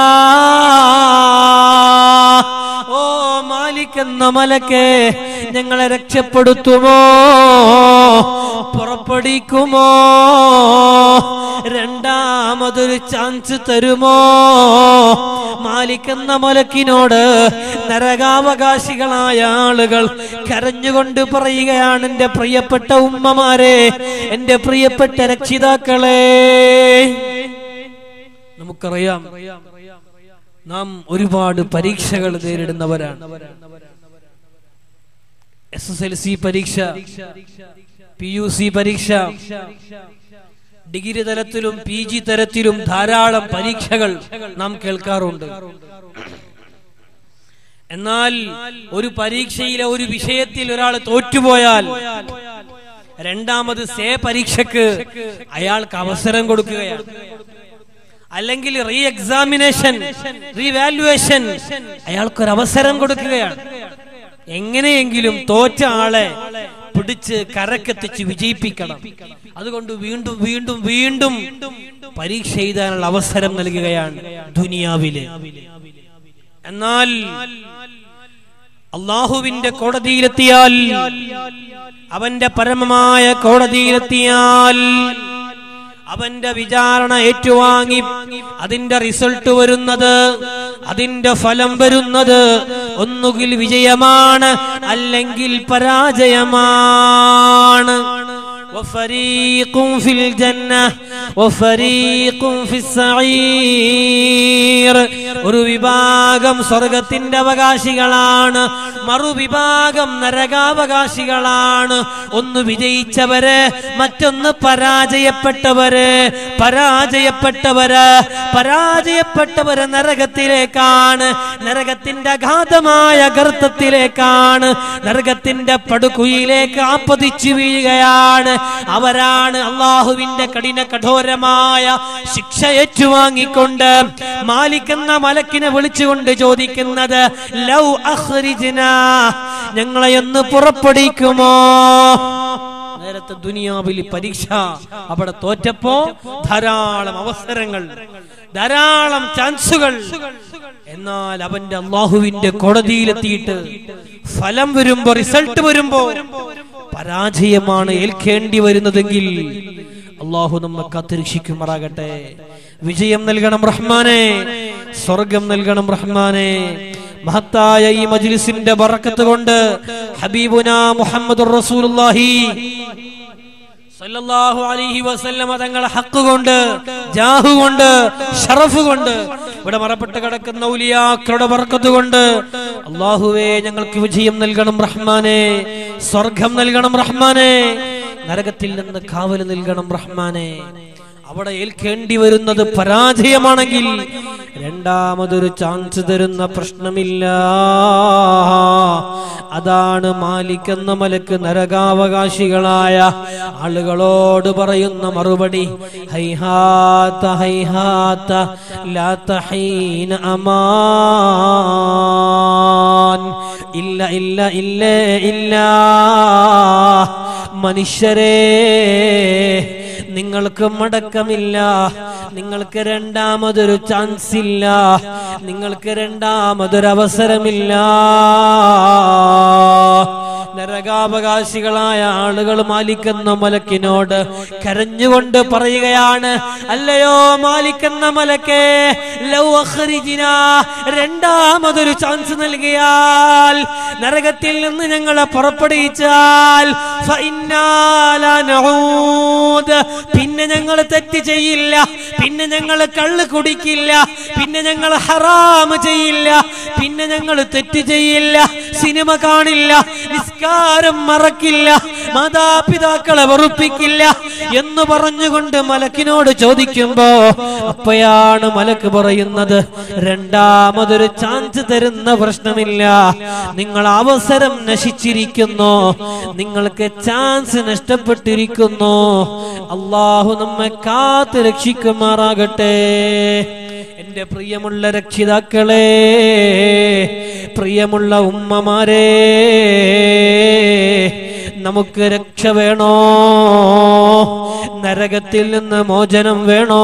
ഓ മാലിക് എന്ന മലക്കെ ഞങ്ങളെ രക്ഷപ്പെടുത്തുമോ പുറപ്പെടിക്കുമോ രണ്ടാമതൊരു ചാൻസ് തരുമോ മാലിക് എന്ന മലക്കിനോട് നരകാവകാശികളായ ആളുകൾ കരഞ്ഞുകൊണ്ട് പറയുകയാണ് എന്റെ പ്രിയപ്പെട്ട ഉമ്മമാരെ എന്റെ പ്രിയപ്പെട്ട രക്ഷിതാക്കളെ നമുക്കറിയാം നാം ഒരുപാട് പരീക്ഷകൾ നേരിടുന്നവരാണ് എസ് എസ് എൽ സി പരീക്ഷ പി യു സി പരീക്ഷ ഡിഗ്രി തലത്തിലും പി ജി തലത്തിലും ധാരാളം പരീക്ഷകൾ നാം കേൾക്കാറുണ്ട് എന്നാൽ ഒരു പരീക്ഷയിലെ ഒരു വിഷയത്തിൽ ഒരാൾ തോറ്റുപോയാൽ രണ്ടാമത് സേ പരീക്ഷക്ക് അയാൾക്ക് അവസരം കൊടുക്കുകയാണ് അല്ലെങ്കിൽ റീ എക്സാമിനേഷൻ റീവാലുവേഷൻ അയാൾക്കൊരു അവസരം കൊടുക്കുകയാണ് എങ്ങനെയെങ്കിലും തോറ്റ ആളെ പിടിച്ച് കരക്കെത്തിച്ച് വിജയിപ്പിക്കണം അതുകൊണ്ട് വീണ്ടും വീണ്ടും വീണ്ടും പരീക്ഷ എഴുതാനുള്ള അവസരം നൽകുകയാണ് ദുനിയാവിലെ എന്നാൽ അള്ളാഹുവിന്റെ കോടതിയിലെത്തിയാൽ അവന്റെ പരമമായ കോടതിയിലെത്തിയാൽ അവന്റെ വിചാരണ ഏറ്റുവാങ്ങി അതിന്റെ റിസൾട്ട് വരുന്നത് അതിന്റെ ഫലം വരുന്നത് ഒന്നുകിൽ വിജയമാണ് അല്ലെങ്കിൽ പരാജയമാണ് وفريق في الجنة وفريق في السعير ഒരു വിഭാഗം സ്വർഗത്തിന്റെ അവകാശികളാണ് മറുവിഭാഗം നരകാവകാശികളാണ് ഒന്ന് വിജയിച്ചവര് മറ്റൊന്ന് പരാജയപ്പെട്ടവര് പരാജയപ്പെട്ടവര് പരാജയപ്പെട്ടവര് നരകത്തിലേക്കാണ് നരകത്തിന്റെ അഗാധമായ ഗർത്തത്തിലേക്കാണ് നരകത്തിന്റെ പടുകുയിലേക്ക് ആപ്പതിച്ചു വീഴുകയാണ് അവരാണ് അള്ളാഹുവിന്റെ കഠിന കഠോരമായ ശിക്ഷ ഏറ്റുവാങ്ങിക്കൊണ്ട് മാലിക് എന്ന മലക്കിനെ വിളിച്ചുകൊണ്ട് ചോദിക്കുന്നത് ലൗ അഖ്രിജ്ന ഞങ്ങളെ ഒന്ന് പുറപ്പെടുവിക്കുമോ നേരത്തെ ദുനിയാവിൽ പരീക്ഷ അവിടെ തോറ്റപ്പോ ധാരാളം അവസരങ്ങൾ ധാരാളം ചാൻസുകൾ എന്നാൽ അവന്റെ അള്ളാഹുവിന്റെ കോടതിയിലെത്തിയിട്ട് ഫലം വരുമ്പോ റിസൾട്ട് വരുമ്പോ പരാജയമാണ് ഏൽക്കേണ്ടി വരുന്നതെങ്കിൽ അള്ളാഹു നമ്മെ കാത്തിരക്ഷിക്കുമാറാകട്ടെ വിജയം നൽകണം റഹ്മാനെ സ്വർഗം നൽകണം റഹ്മാനെ മഹത്തായ ഈ മജ്ലിസിന്റെ ബറക്കത്ത് കൊണ്ട് ഹബീബുന മുഹമ്മദ് റസൂലുള്ളാഹി സല്ലല്ലാഹു അലൈഹി വസല്ലമ തങ്ങളെ ഹക്ക് കൊണ്ട് ജാഹു കൊണ്ട് ഷറഫ് കൊണ്ട് ഇവിടെ മറപ്പെട്ട് കിടക്കുന്ന ഔലിയാക്കളുടെ ബർക്കത്ത് കൊണ്ട് അള്ളാഹുവേ ഞങ്ങൾക്ക് വിജയം നൽകണം റഹ്മാനെ സ്വർഗം നൽകണം റഹ്മാനെ നരകത്തിൽ നിന്ന് കാവൽ നൽകണം റഹ്മാനെ അവിടെ ഏൽക്കേണ്ടി വരുന്നത് പരാജയമാണെങ്കിൽ രണ്ടാമതൊരു ചാൻസ് തരുന്ന പ്രശ്നമില്ല അതാണ് മാലിക് എന്ന മലക്ക് നരകാവകാശികളായ ആളുകളോട് പറയുന്ന മറുപടി ഹൈഹാത്ത ഹൈഹാത്ത ലാത്ത ഹൈന അമാൻ ഇല്ല ഇല്ല ഇല്ലേ ഇല്ല മനുഷ്യരേ നിങ്ങൾക്ക് മടക്കമില്ല നിങ്ങൾക്ക് രണ്ടാമതൊരു ചാൻസ് ഇല്ല നിങ്ങൾക്ക് രണ്ടാമതൊരു അവസരമില്ല നരകാവകാശികളായ ആളുകൾ മാലിക്കുന്ന മലക്കിനോട് കരഞ്ഞുകൊണ്ട് പറയുകയാണ് അല്ലയോ മാലിക്കുന്ന മലക്കെ ലൗ അഖ്രിജിന രണ്ടാമതൊരു ചാൻസ് നൽകിയാൽ നരകത്തിൽ നിന്ന് ഞങ്ങളെ പുറപ്പെടുവിച്ചാൽ ഫഇന്നാ ലാ നഊദ്. പിന്നെ ഞങ്ങൾ തെറ്റ് ചെയ്യില്ല പിന്നെ ഞങ്ങൾ കള്ള് കുടിക്കില്ല പിന്നെ ഞങ്ങൾ ഹറാം ചെയ്യില്ല പിന്നെ ഞങ്ങൾ തെറ്റ് ചെയ്യില്ല സിനിമ കാണില്ല നിസ്കാരം മറക്കില്ല മാതാപിതാക്കളെ വെറുപ്പിക്കില്ല എന്ന് പറഞ്ഞുകൊണ്ട് മലക്കിനോട് ചോദിക്കുമ്പോ അപ്പോഴാണ് മലക്ക് പറയുന്നത് രണ്ടാമതൊരു ചാൻസ് തരുന്ന പ്രശ്നമില്ല നിങ്ങൾ അവസരം നശിച്ചിരിക്കുന്നു നിങ്ങൾക്ക് ചാൻസ് നഷ്ടപ്പെട്ടിരിക്കുന്നു അള്ളാഹു നമ്മെ കാത്ത് രക്ഷിക്കുമാറാകട്ടെ എന്റെ പ്രിയമുള്ള രക്ഷിതാക്കളെ പ്രിയമുള്ള ഉമ്മമാരെ നമുക്ക് രക്ഷ വേണോ നരകത്തിൽ നിന്ന് മോചനം വേണോ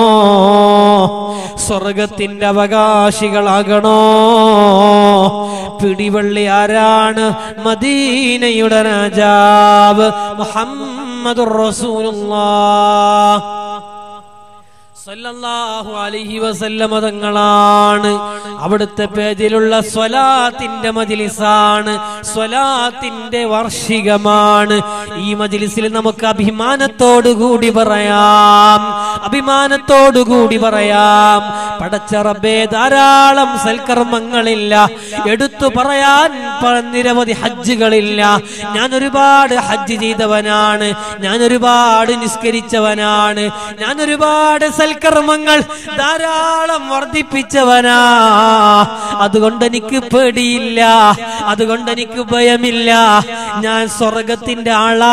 സ്വർഗത്തിന്റെ അവകാശികളാകണോ പിടിവള്ളി ആരാണ് മദീനയുടെ രാജാവ് മുഹമ്മദുർ റസൂലുള്ളാഹ് സല്ലല്ലാഹു അലൈഹി വസല്ലമ തങ്ങളാണ് അവിടുത്തെ പേജിലുള്ള സ്വലാത്തിന്റെ മജിലിസാണ് സ്വലാത്തിന്റെ വാർഷികമാണ് ഈ മജിലിസിൽ നമുക്ക് അഭിമാനത്തോടു കൂടി പറയാം അഭിമാനത്തോടു കൂടി പറയാം പടച്ച റബ്ബേ ധാരാളം സൽക്കർമ്മങ്ങളില്ല എടുത്തു പറയാൻ പ- നിരവധി ഹജ്ജുകളില്ല ഞാൻ ഒരുപാട് ഹജ്ജ് ചെയ്തവനാണ് ഞാൻ ഒരുപാട് നിസ്കരിച്ചവനാണ് ഞാൻ ഒരുപാട് സൽക്കർമ്മങ്ങൾ ധാരാളം വർദ്ധിപ്പിച്ചവനാ അതുകൊണ്ട് എനിക്ക് പേടിയില്ല അതുകൊണ്ട് എനിക്ക് ഭയമില്ല ഞാൻ സ്വർഗത്തിന്റെ ആളാ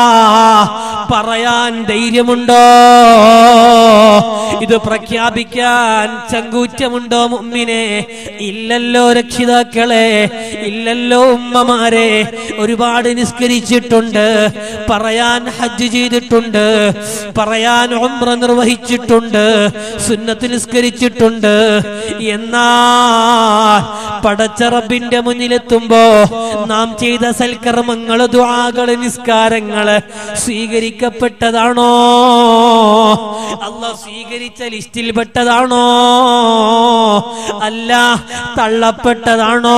പറയാൻ ധൈര്യമുണ്ടോ ഇത് പ്രഖ്യാപിക്കാൻ ചങ്കൂറ്റമുണ്ടോ മുമ്മിനെ ഇല്ലല്ലോ രക്ഷിതാക്കളെ ഇല്ലല്ലോ ഉമ്മമാരെ ഒരുപാട് നിസ്കരിച്ചിട്ടുണ്ട് പറയാൻ ഹജ്ജ് ചെയ്തിട്ടുണ്ട് പറയാൻ ഉംറ നിർവഹിച്ചിട്ടുണ്ട് സുന്നത്ത് നിസ്കരിച്ചിട്ടുണ്ട് എന്നാൽ പടച്ച റബ്ബിന്റെ മുന്നിലെത്തുമ്പോ നാം ചെയ്ത സൽക്കർമ്മങ്ങള് ദുആകള് നിസ്കാരങ്ങള് സ്വീകരിക്കപ്പെട്ടതാണോ അല്ല സ്വീകരിച്ച ലിസ്റ്റിൽ പെട്ടതാണോ അല്ല തള്ളപ്പെട്ടതാണോ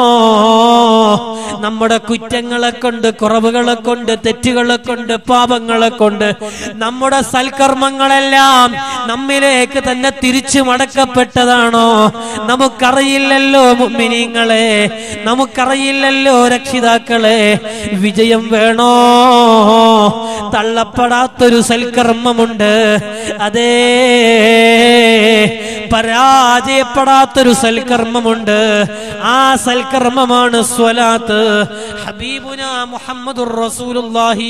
നമ്മുടെ കുറ്റങ്ങളെ കൊണ്ട് കുറവുകളെ കൊണ്ട് തെറ്റുകളെ കൊണ്ട് പാപങ്ങളെ കൊണ്ട് നമ്മുടെ സൽക്കർമ്മങ്ങളെല്ലാം നമ്മിലേക്ക് തന്നെ തിരിച്ചു മടക്കപ്പെട്ടതാണോ നമുക്കറിയില്ലല്ലോ മുമ്മിനിങ്ങളെ നമുക്കറിയില്ലല്ലോ രക്ഷിതാക്കളെ വിജയം വേണോ തള്ളപ്പെടാത്തൊരു സൽക്കർമ്മമുണ്ട് അതേ പരാജയപ്പെടാത്തൊരു സൽക്കർമ്മമുണ്ട് ആ സൽക്കർമ്മമാണ് സ്വലാത്ത് ഹബീബുന മുഹമ്മദുർ റസൂലുള്ളാഹി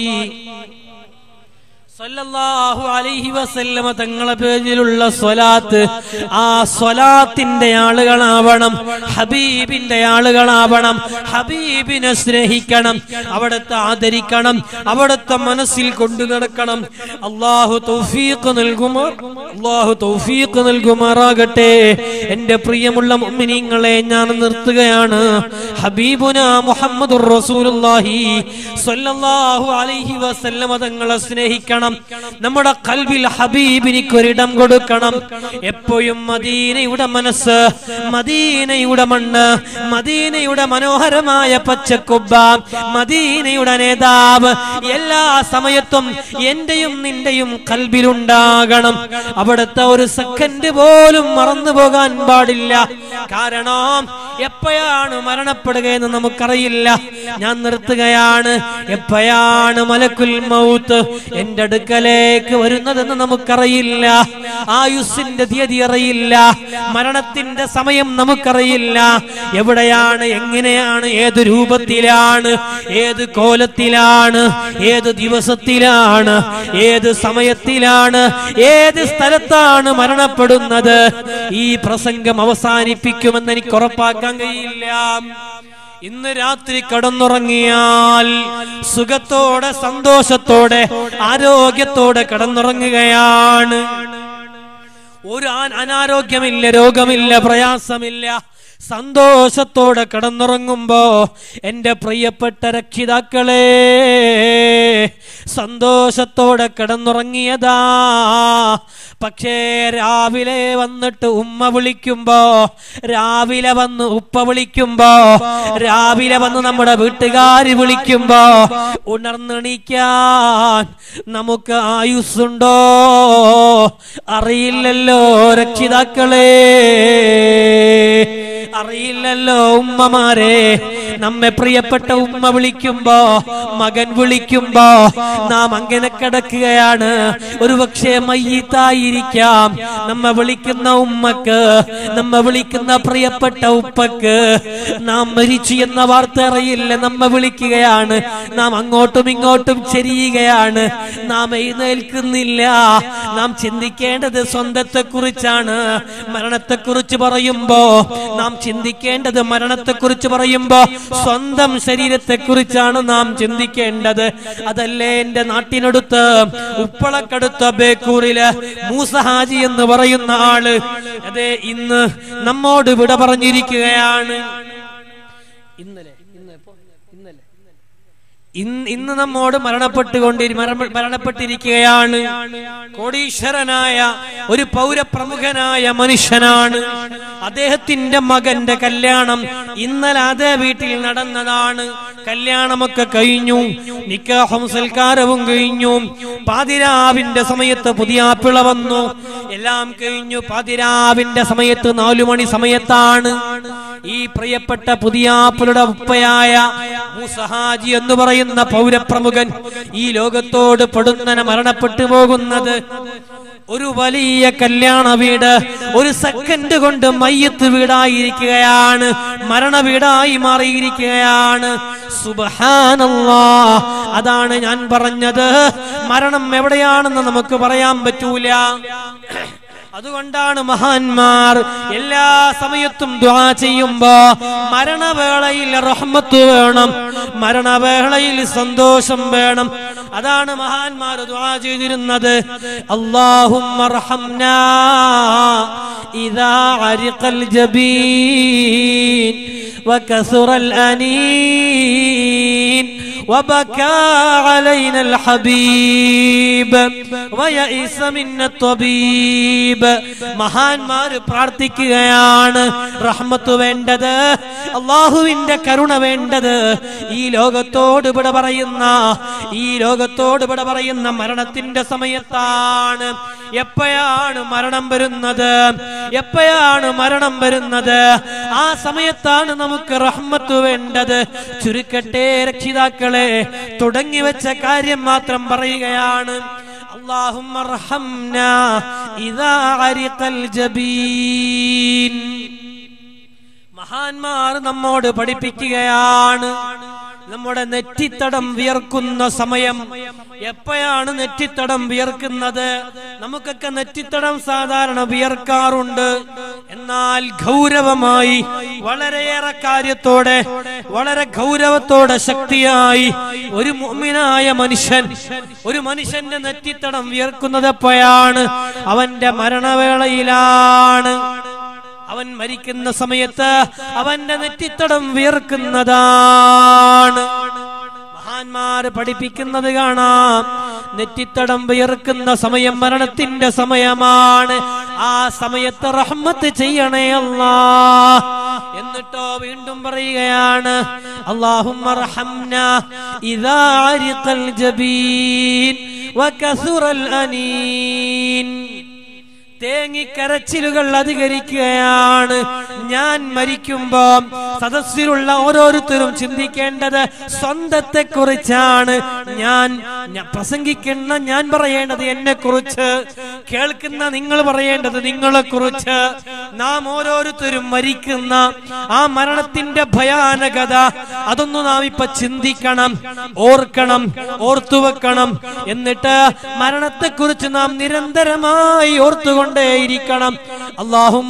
സല്ലല്ലാഹു അലൈഹി വസല്ലമ തങ്ങളെ പേരിലുള്ള സ്വലാത്ത് ആ സ്വലാത്തിന്റെ ആളുകളാവണം ഹബീബിന്റെ ആളുകളാവണം ഹബീബിനെ സ്നേഹിക്കണം അവിടുത്തെ ആദരിക്കണം അവിടുത്തെ മനസ്സിൽ കൊണ്ടു നടക്കണം അള്ളാഹു തൗഫീഖ് നൽകുമാർ അള്ളാഹു തൗഫീഖ് നൽകുമാറാകട്ടെ എന്റെ പ്രിയമുള്ള മുഅ്മിനീങ്ങളെ ഞാൻ നിർത്തുകയാണ് ഹബീബുന മുഹമ്മദുർ റസൂലുള്ളാഹി സ്വല്ലല്ലാഹു അലൈഹി വസല്ലമ തങ്ങളെ സ്നേഹിക്കണം നമ്മുടെ കൽവിൽ ഹബീബിനിക്കൊരിടം കൊടുക്കണം എപ്പോഴും മദീനയുടെ മനസ്സ് മദീനയുടെ മണ്ണ് മദീനയുടെ മനോഹരമായ പച്ചക്കുബ്ബ മദീനയുടെ നേതാവ് എല്ലാ സമയത്തും എന്റെയും നിന്റെയും കൽബിലുണ്ടാകണം അവിടുത്തെ ഒരു സെക്കൻഡ് പോലും മറന്നു പോകാൻ പാടില്ല കാരണം എപ്പോഴാണ് മരണപ്പെടുക എന്ന് നമുക്കറിയില്ല ഞാൻ നിർത്തുകയാണ് എപ്പോഴാണ് മലക്കുൽ മൗത്ത് എന്റെ അടുക്കലേക്ക് വരുന്നതെന്ന് നമുക്കറിയില്ല ആയുസ്സിന്റെ തീയതി അറിയില്ല മരണത്തിന്റെ സമയം നമുക്കറിയില്ല എവിടെയാണ് എങ്ങനെയാണ് ഏത് രൂപത്തിലാണ് ഏത് കോലത്തിലാണ് ഏത് ദിവസത്തിലാണ് ഏത് സമയത്തിലാണ് ഏത് സ്ഥലത്താണ് മരണപ്പെടുന്നത് ഈ പ്രസംഗം അവസാനിപ്പിക്കുമെന്ന് എനിക്ക് ഉറപ്പാക്കാൻ കഴിയില്ല ഇന്ന് രാത്രി കടന്നുറങ്ങിയാൽ സുഖത്തോടെ സന്തോഷത്തോടെ ആരോഗ്യത്തോടെ കടന്നുറങ്ങുകയാണ് ഒരു ആ- അനാരോഗ്യമില്ല രോഗമില്ല പ്രയാസമില്ല സന്തോഷത്തോടെ കടന്നുറങ്ങുമ്പോ എന്റെ പ്രിയപ്പെട്ട രക്ഷിതാക്കളെ സന്തോഷത്തോടെ കിടന്നുറങ്ങിയതാ പക്ഷേ രാവിലെ വന്നിട്ട് ഉമ്മ വിളിക്കുമ്പോ രാവിലെ വന്ന് ഉപ്പ വിളിക്കുമ്പോ രാവിലെ വന്ന് നമ്മുടെ വീട്ടുകാര് വിളിക്കുമ്പോ ഉണർന്നെണീക്കാൻ നമുക്ക് ആയുസ്സുണ്ടോ അറിയില്ലല്ലോ രക്ഷിതാക്കളെ അറിയില്ലല്ലോ ഉമ്മമാരെ നമ്മെ പ്രിയപ്പെട്ട ഉമ്മ വിളിക്കുമ്പോ മകൻ വിളിക്കുമ്പോ നാം അങ്ങനെ കിടക്കുകയാണ് ഒരുപക്ഷെ മയ്യത്തായിരിക്കാം നമ്മെ വിളിക്കുന്ന ഉമ്മക്ക് നമ്മെ വിളിക്കുന്ന പ്രിയപ്പെട്ട ഉപ്പക്ക് നാം മരിച്ചു എന്ന വാർത്ത അറിയില്ല നമ്മെ വിളിക്കുകയാണ് നാം അങ്ങോട്ടും ഇങ്ങോട്ടും ചെരിയുകയാണ് നാം എഴുന്നേൽക്കുന്നില്ല നാം ചിന്തിക്കേണ്ടത് സ്വന്തത്തെ കുറിച്ചാണ് മരണത്തെ കുറിച്ച് പറയുമ്പോ നാം ചിന്തിക്കേണ്ടത് മരണത്തെ കുറിച്ച് പറയുമ്പോ സ്വന്തം ശരീരത്തെ കുറിച്ചാണ് നാം ചിന്തിക്കേണ്ടത് അതല്ലേ എന്റെ നാട്ടിനടുത്ത് ഉപ്പളക്കടുത്ത ബേക്കൂറില് മൂസഹാജി എന്ന് പറയുന്ന ആള് അതെ ഇന്ന് നമ്മോട് വിട പറഞ്ഞിരിക്കുകയാണ് ഇന്നലെ ഇന്ന് എപ്പോ? ഇന്നലെ ഇന്ന് ഇന്ന് നമ്മോട് മരണപ്പെട്ടുകൊണ്ട് മരണ- മരണപ്പെട്ടിരിക്കുകയാണ് കോടീശ്വരനായ ഒരു പൗരപ്രമുഖനായ മനുഷ്യനാണ് അദ്ദേഹത്തിന്റെ മകന്റെ കല്യാണം ഇന്നലെ അതേ വീട്ടിൽ നടന്നതാണ് കല്യാണമൊക്കെ കഴിഞ്ഞു നിക്കാഹും സൽക്കാരവും കഴിഞ്ഞു പാതിരാവിന്റെ സമയത്ത് പുതിയ പിള വന്നു എല്ലാം കഴിഞ്ഞു പാതിരാവിന്റെ സമയത്ത് നാലു മണി സമയത്താണ് ഈ പ്രിയപ്പെട്ട പുതിയാപ്പിളുടെ ഉപ്പയായ മൂസഹാജി എന്ന് പറയുന്ന പൗരപ്രമുഖൻ ഈ ലോകത്തോട് പൊടുന്നനെ മരണപ്പെട്ടു പോകുന്നത് ഒരു വലിയ കല്യാണ വീട് ഒരു സെക്കൻഡ് കൊണ്ട് മയ്യത്ത് വീടായിരിക്കുകയാണ് മരണ വീടായി മാറിയിരിക്കുകയാണ് സുബഹാനല്ലാ അതാണ് ഞാൻ പറഞ്ഞത് മരണം എവിടെയാണെന്ന് നമുക്ക് പറയാൻ പറ്റൂല അതുകൊണ്ടാണ് മഹാന്മാർ എല്ലാ സമയത്തും ദ്വാ ചെയ്യുമ്പോ മരണവേളയിൽ റഹ്മത്ത് വേണം മരണവേളയിൽ സന്തോഷം വേണം അതാണ് മഹാന്മാർ ദ്വാ ചെയ്തിരുന്നത് അള്ളാഹുമ്മ റഹംനാ ഇദാ അരിഖൽ ജബീൻ وكثر الأنين وبكى علينا الحبيب ويئس منا الطبيب മഹാന്മാർ പ്രാർത്ഥിക്കുകയാണ് റഹ്മത്ത് വേണ്ടത് അള്ളാഹുവിന്റെ കരുണ വേണ്ടത് ഈ ലോകത്തോട് ഇവിടെ പറയുന്ന ഈ ലോകത്തോട് ഇവിടെ പറയുന്ന മരണത്തിന്റെ സമയത്താണ് എപ്പോഴാണ് മരണം വരുന്നത് എപ്പോഴാണ് മരണം വരുന്നത് ആ സമയത്താണ് നമുക്ക് റഹ്മത്ത് വേണ്ടത് ചുരുക്കട്ടെ രക്ഷിതാക്കളെ തുടങ്ങി വെച്ച കാര്യം മാത്രം പറയുകയാണ് اللهم ارحمنا إذا عرق الجبين മഹാന്മാർ നമ്മോട് പഠിപ്പിക്കുകയാണ് നമ്മുടെ നെറ്റിത്തടം വിയർക്കുന്ന സമയം എപ്പോഴാണ് നെറ്റിത്തടം വിയർക്കുന്നത് നമുക്കൊക്കെ നെറ്റിത്തടം സാധാരണ വിയർക്കാറുണ്ട് എന്നാൽ ഗൗരവമായി വളരെയേറെ കാര്യത്തോടെ വളരെ ഗൗരവത്തോടെ ശക്തിയായി ഒരു മുഅ്മിനായ മനുഷ്യൻ ഒരു മനുഷ്യന്റെ നെറ്റിത്തടം വിയർക്കുന്നത് എപ്പോഴാണ് അവന്റെ മരണവേളയിലാണ് അവൻ മരിക്കുന്ന സമയത്ത് അവന്റെ നെറ്റിത്തടം വിയർക്കുന്നതാണ് മഹാന്മാര് പഠിപ്പിക്കുന്നത് കാണാം നെറ്റിത്തടം വിയർക്കുന്ന സമയം മരണത്തിന്റെ സമയമാണ് ആ സമയത്ത് റഹ്മത്ത് ചെയ്യണേ അല്ലാ എന്നിട്ടോ വീണ്ടും പറയുകയാണ് അല്ലാഹുമ്മ റഹംന ഇദാ അരിഖൽ ജബീൻ വകസുറൽ അനീൻ തേങ്ങിക്കരച്ചിലുകൾ അധികരിക്കുകയാണ് ഞാൻ മരിക്കുമ്പോ സദസ്സിലുള്ള ഓരോരുത്തരും ചിന്തിക്കേണ്ടത് സ്വന്തത്തെ കുറിച്ചാണ് ഞാൻ ഞാൻ പ്രസംഗിക്കുന്ന ഞാൻ പറയേണ്ടത് എന്നെ കുറിച്ച് കേൾക്കുന്ന നിങ്ങൾ പറയേണ്ടത് നിങ്ങളെ കുറിച്ച് നാം ഓരോരുത്തരും മരിക്കുന്ന ആ മരണത്തിന്റെ ഭയാനകത അതൊന്നു നാം ഇപ്പൊ ചിന്തിക്കണം ഓർക്കണം ഓർത്തുവെക്കണം എന്നിട്ട് മരണത്തെക്കുറിച്ച് നാം നിരന്തരമായി ഓർത്തുകൊണ്ടേയിരിക്കണം അള്ളാഹും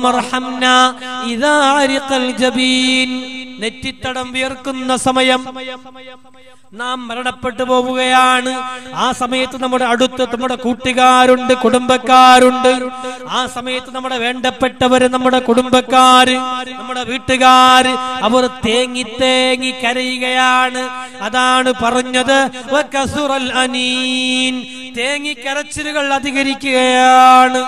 നെറ്റിത്തടം വിയർക്കുന്ന സമയം നാം മരണപ്പെട്ടു പോവുകയാണ് ആ സമയത്ത് നമ്മുടെ അടുത്ത് നമ്മുടെ കൂട്ടുകാരുണ്ട് കുടുംബക്കാരുണ്ട് ആ സമയത്ത് നമ്മുടെ വേണ്ടപ്പെട്ടവര് നമ്മുടെ കുടുംബക്കാര് നമ്മുടെ വീട്ടുകാര് അവർ തേങ്ങി തേങ്ങി കരയുകയാണ് അതാണ് പറഞ്ഞത് വകസുറൽ അനീൻ തേങ്ങി കരച്ചിലുകൾ അധികരിക്കുകയാണ്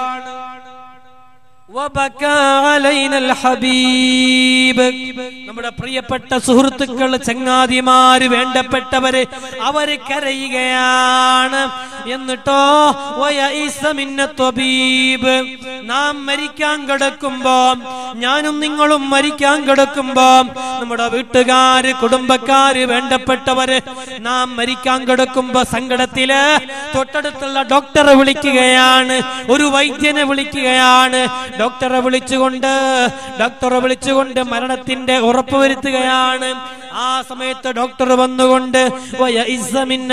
വബകാ അലൈനൽ ഹബീബ് നമ്മുടെ പ്രിയപ്പെട്ട സുഹൃത്തുക്കൾ ചങ്ങാതിമാര് വേണ്ടപ്പെട്ടവര് അവര് കരയുകയാണ് എന്നിട്ടോ വയഈസ മിന്ന ത്വബീബ് നാം മരിക്കാൻ കിടക്കുമ്പോ ഞാനും നിങ്ങളും മരിക്കാൻ കിടക്കുമ്പോ നമ്മുടെ വീട്ടുകാര് കുടുംബക്കാര് വേണ്ടപ്പെട്ടവര് നാം മരിക്കാൻ കിടക്കുമ്പോ സങ്കടത്തില് തൊട്ടടുത്തുള്ള ഡോക്ടറെ വിളിക്കുകയാണ് ഒരു വൈദ്യനെ വിളിക്കുകയാണ് ഡോക്ടറെ വിളിച്ചുകൊണ്ട് ഡോക്ടറെ വിളിച്ചുകൊണ്ട് മരണത്തിന്റെ ഉറപ്പ് വരുത്തുകയാണ് ആ സമയത്ത് ഡോക്ടർ വന്നുകൊണ്ട് വയഇസ്സ മിന്ന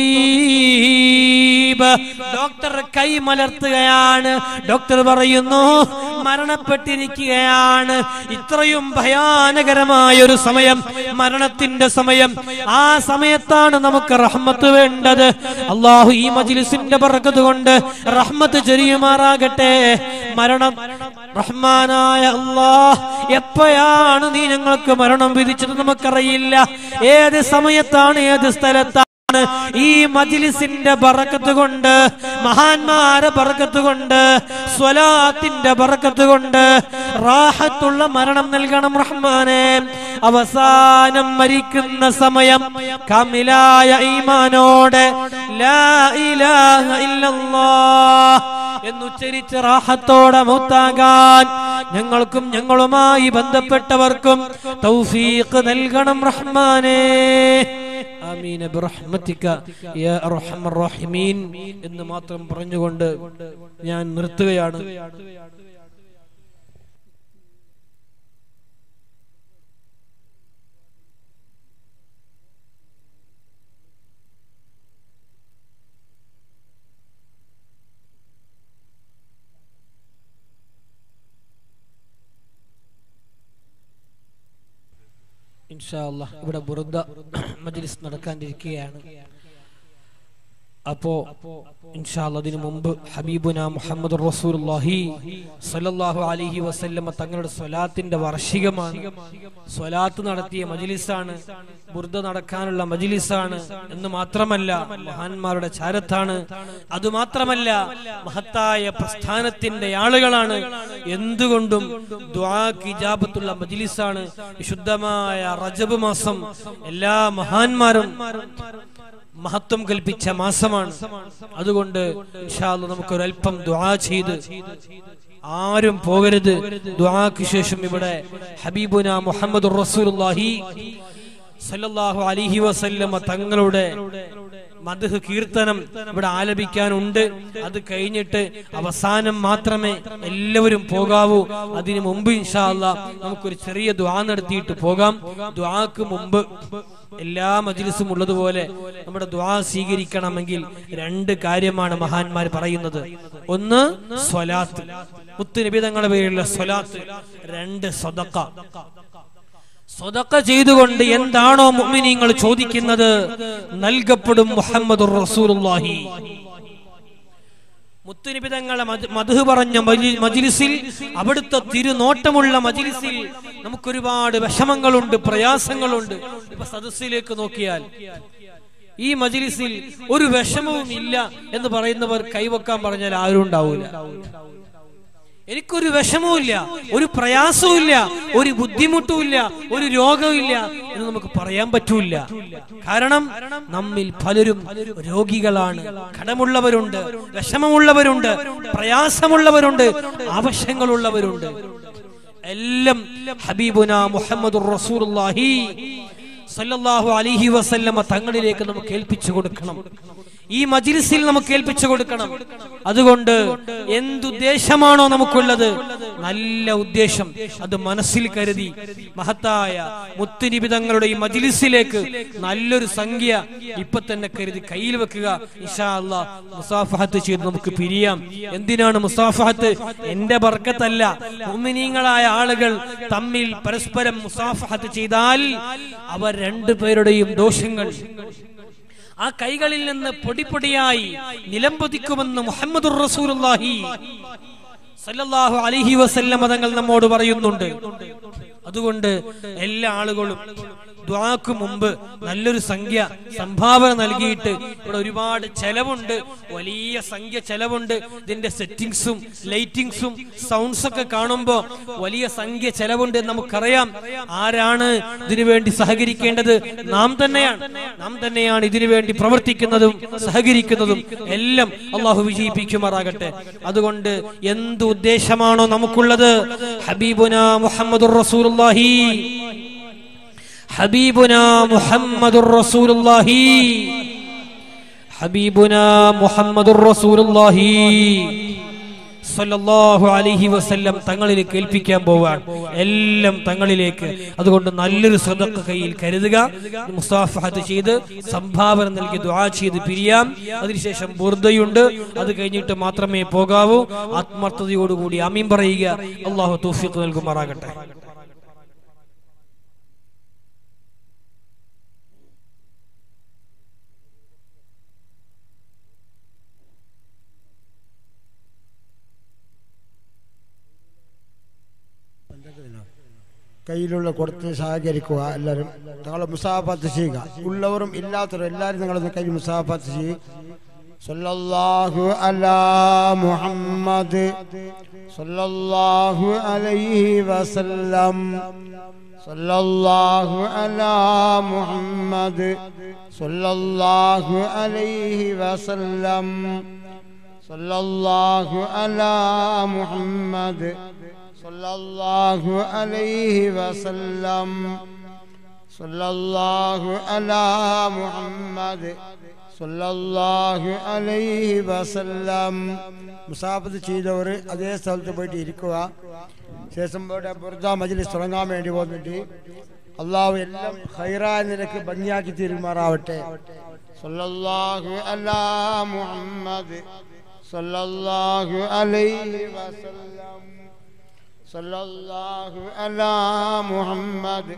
ത്വബീബ് ഡോക്ടർ കൈ മലർത്തുകയാണ് ഡോക്ടർ പറയുന്നു മരണപ്പെട്ടിരിക്കുകയാണ് ഇത്രയും ഭയാനകരമായ ഒരു സമയം മരണത്തിന്റെ സമയം ആ സമയത്താണ് നമുക്ക് റഹ്മത്ത് വേണ്ടത് അള്ളാഹു ഈ മജിലിസിന്റെ പറക്കത് കൊണ്ട് റഹ്മത്ത് ചൊരിയുമാറാകട്ടെ മരണം റഹ്മാനായ അള്ളാഹ് എപ്പോഴാണ് നീ ഞങ്ങൾക്ക് മരണം വിധിച്ചത് നമുക്കറിയില്ല ഏത് സമയത്താണ് ഏത് സ്ഥലത്താണ് ഈ മജിലിസിന്റെ ബറക്കത്ത് കൊണ്ട് മഹാന്മാരെ ബറക്കത്ത് കൊണ്ട് സ്വലാത്തിന്റെ ബറക്കത്ത് കൊണ്ട് റാഹത്തുള്ള മരണം നൽകണം റഹ്മാനെ അവസാനം മരിക്കുന്ന സമയം കമിലായ ഈമാനോടെ ലാ ഇലാഹ ഇല്ലല്ലാഹ് എന്നുച്ചരിച്ച് റാഹത്തോടെ മൗത്താകാൻ ഞങ്ങൾക്കും ഞങ്ങളുമായി ബന്ധപ്പെട്ടവർക്കും തൗഫീഖ് നൽകണം റഹ്മാനേ ആമീന ബിറഹ്മതിക യാ അർഹമർ റഹീമീൻ എന്ന് മാത്രം പറഞ്ഞുകൊണ്ട് ഞാൻ നിർത്തുകയാണ് ഇൻഷാ അല്ലാഹ് ഇവിടെ ബുറുദ മജ്ലിസ് നടക്കാനിരിക്കുകയാണ് അപ്പോ ഇൻഷാ അല്ലാഹ് അതിനു മുമ്പ് ഹബീബുന മുഹമ്മദ് റസൂലുള്ളാഹി സ്വല്ലല്ലാഹു അലൈഹി വസല്ലമ തങ്ങളുടെ സ്വലാത്തിന്റെ വാർഷികമാണ് സ്വലാത്ത് നടത്തിയ മജ്ലിസാണ് ബുർദ നടക്കാനുള്ള മജ്ലിസാണ് എന്ന് മാത്രമല്ല മഹാന്മാരുടെ ചാരത്താണ് അതുമാത്രമല്ല മഹത്തായ പ്രസ്ഥാനത്തിന്റെ ആളുകളാണ് എന്തുകൊണ്ടും ദുആക്ക് ഇജാബത്തുള്ള മജ്ലിസാണ് വിശുദ്ധമായ റജബ് മാസം എല്ലാ മഹാന്മാരും മഹത്വം കൽപ്പിച്ച മാസമാണ് അതുകൊണ്ട് ഇൻഷാ അല്ലാഹ് നമുക്കൊരല്പം ദുആ ചെയ്ത് ആരും പോകരുത് ദുആക്ക് ശേഷം ഇവിടെ ഹബീബുന മുഹമ്മദ് റസൂലുള്ളാഹി സല്ലല്ലാഹു അലൈഹി വസല്ലമ തങ്ങളുടെ മധു കീർത്തനം ഇവിടെ ആലപിക്കാനുണ്ട് അത് കഴിഞ്ഞിട്ട് അവസാനം മാത്രമേ എല്ലാവരും പോകാവൂ അതിനു മുമ്പ് ഇൻഷാ അല്ലാ നമുക്കൊരു ചെറിയ ദ്വാ നടത്തിയിട്ട് പോകാം ദ്വാക്ക് മുമ്പ് എല്ലാ മജ്ലിസും ഉള്ളതുപോലെ നമ്മുടെ ദ്വാ സ്വീകരിക്കണമെങ്കിൽ രണ്ട് കാര്യമാണ് മഹാന്മാർ പറയുന്നത് ഒന്ന് സ്വലാത്ത് മുത്തുനബി തങ്ങളുടെ പേരിലുള്ള സ്വലാത്ത് രണ്ട് സ്വതക്ക സ്വതക്ക ചെയ്തുകൊണ്ട് എന്താണോ മുഅ്മിനീങ്ങൾ ചോദിക്കുന്നത് നൽകപ്പെടും മുഹമ്മദ് റസൂലുള്ളാഹി മുത്തുനിബിതങ്ങളെ മധു പറഞ്ഞ മജി- മജിലിസിൽ അവിടുത്തെ തിരുനോട്ടമുള്ള മജിലിസിൽ നമുക്കൊരുപാട് വിഷമങ്ങളുണ്ട് പ്രയാസങ്ങളുണ്ട് ഇപ്പൊ സദസ്സിലേക്ക് നോക്കിയാൽ ഈ മജിലിസിൽ ഒരു വിഷമവും ഇല്ല എന്ന് പറയുന്നവർ കൈവക്കാൻ പറഞ്ഞാൽ ആരും ഉണ്ടാവൂല എനിക്കൊരു വിഷമവുമില്ല ഒരു പ്രയാസവുമില്ല ഒരു ബുദ്ധിമുട്ടുമില്ല ഒരു രോഗവുമില്ല എന്ന് നമുക്ക് പറയാൻ പറ്റൂല കാരണം നമ്മിൽ പലരും രോഗികളാണ് കടമുള്ളവരുണ്ട് വിഷമമുള്ളവരുണ്ട് പ്രയാസമുള്ളവരുണ്ട് ആവശ്യങ്ങളുള്ളവരുണ്ട് എല്ലാം ഹബീബുന മുഹമ്മദ് റസൂലുള്ളാഹി സല്ലല്ലാഹു അലൈഹി വസല്ലമ തങ്ങളിലേക്ക് നമുക്ക് ഏൽപ്പിച്ചു കൊടുക്കണം ഈ മജിലിസിൽ നമുക്ക് ഏൽപ്പിച്ചു കൊടുക്കണം അതുകൊണ്ട് എന്തുദ്ദേശമാണോ നമുക്കുള്ളത് നല്ല ഉദ്ദേശം അത് മനസ്സിൽ കരുതി മഹത്തായ മുത്തുനിബിതങ്ങളുടെ ഈ മജിലിസിലേക്ക് നല്ലൊരു സംഖ്യ ഇപ്പൊ തന്നെ കരുതി കയ്യിൽ വെക്കുക ഇഷാ അല്ലാ മുസാഫഹത്ത് ചെയ്ത് നമുക്ക് പിരിയാം എന്തിനാണ് മുസാഫഹത്ത് എന്റെ ബർക്കത്തല്ല മുഅ്മിനീങ്ങളായ ആളുകൾ തമ്മിൽ പരസ്പരം മുസാഫഹത്ത് ചെയ്താൽ അവർ രണ്ടുപേരുടെയും ദോഷങ്ങൾ ആ കൈകളിൽ നിന്ന് പൊടിപ്പൊടിയായി നിലംപതിക്കുമെന്ന് മുഹമ്മദ് റസൂലുള്ളാഹി സല്ലല്ലാഹു അലൈഹി വസല്ലമ തങ്ങൾ നമ്മോട് പറയുന്നുണ്ട് അതുകൊണ്ട് എല്ലാ ആളുകളും ദ്വാക്ക് മുമ്പ് നല്ലൊരു സംഖ്യ സംഭാവന നൽകിയിട്ട് ഇവിടെ ഒരുപാട് ചെലവുണ്ട് വലിയ സംഖ്യ ചെലവുണ്ട് ഇതിന്റെ സെറ്റിംഗ്സും ലൈറ്റിംഗ്സും സൗണ്ട്സ് ഒക്കെ കാണുമ്പോ വലിയ സംഖ്യ ചെലവുണ്ട് എന്ന് നമുക്കറിയാം ആരാണ് ഇതിനു വേണ്ടി സഹകരിക്കേണ്ടത് നാം തന്നെയാണ് നാം തന്നെയാണ് ഇതിനു വേണ്ടി പ്രവർത്തിക്കുന്നതും സഹകരിക്കുന്നതും എല്ലാം അള്ളാഹു വിജയിപ്പിക്കുമാറാകട്ടെ അതുകൊണ്ട് എന്ത് ഉദ്ദേശമാണോ നമുക്കുള്ളത് ഹബീബുന മുഹമ്മദുർ റസൂലുള്ളാഹി ഹബീബുന മുഹമ്മദുർ റസൂലുള്ളാഹി ഹബീബുന മുഹമ്മദുർ റസൂലുള്ളാഹി സല്ലല്ലാഹു അലൈഹി വസല്ലം തങ്ങളിലേക്ക് ഏൽപ്പിക്കാൻ പോവാൻ എല്ലാം തങ്ങളിലേക്ക് അതുകൊണ്ട് നല്ലൊരു സ്വതക്ക കയ്യിൽ കരുതുക മുസാഫഹത്ത് ചെയ്ത് സംഭാവന നൽകി ദുആ ചെയ്ത് പിരിയാം അതിനുശേഷം ബുർദയുണ്ട് അത് കഴിഞ്ഞിട്ട് മാത്രമേ പോകാവൂ ആത്മാർത്ഥതയോടുകൂടി അമീൻ പറയുക അള്ളാഹു തൗഫീഖ് നൽകുമാറാകട്ടെ കയ്യിലുള്ള കൊടുത്ത് സഹകരിക്കുക എല്ലാവരും തങ്ങളെ മുസാഫത്ത് ചെയ്യുക ഉള്ളവരും ഇല്ലാത്തവരും എല്ലാവരും നിങ്ങളൊന്ന് കയ്യിൽ മുസാഫത്ത് ചെയ്യുക സല്ലല്ലാഹു അലാ മുഹമ്മദ് സല്ലല്ലാഹു അലൈഹി വസല്ലം സല്ലല്ലാഹു അലാ മുഹമ്മദ് സല്ലല്ലാഹു അലൈഹി വസല്ലം സല്ലല്ലാഹു അലാ മുഹമ്മദ് സല്ലല്ലാഹു അലൈഹി വസല്ലം സല്ലല്ലാഹു അലാ മുഹമ്മദ് സല്ലല്ലാഹു അലൈഹി വസല്ലം മുസാഫത്ത് ചെയ്തവർ അതേ സ്ഥലത്ത് പോയിട്ട് ഇരിക്കുക ശേഷം ഇവിടെ ബുർദ മജ്ലിസ് തുടങ്ങാൻ വേണ്ടി പോകുന്നുണ്ട് അള്ളാഹു എല്ലാം ഹൈറായ നിലക്ക് ഭംഗിയാക്കി തീരുമാറാവട്ടെ സല്ലല്ലാഹു അലാ മുഹമ്മദ് സല്ലല്ലാഹു അലൈഹി വസല്ലം സല്ലല്ലാഹു അലാ മുഹമ്മദ്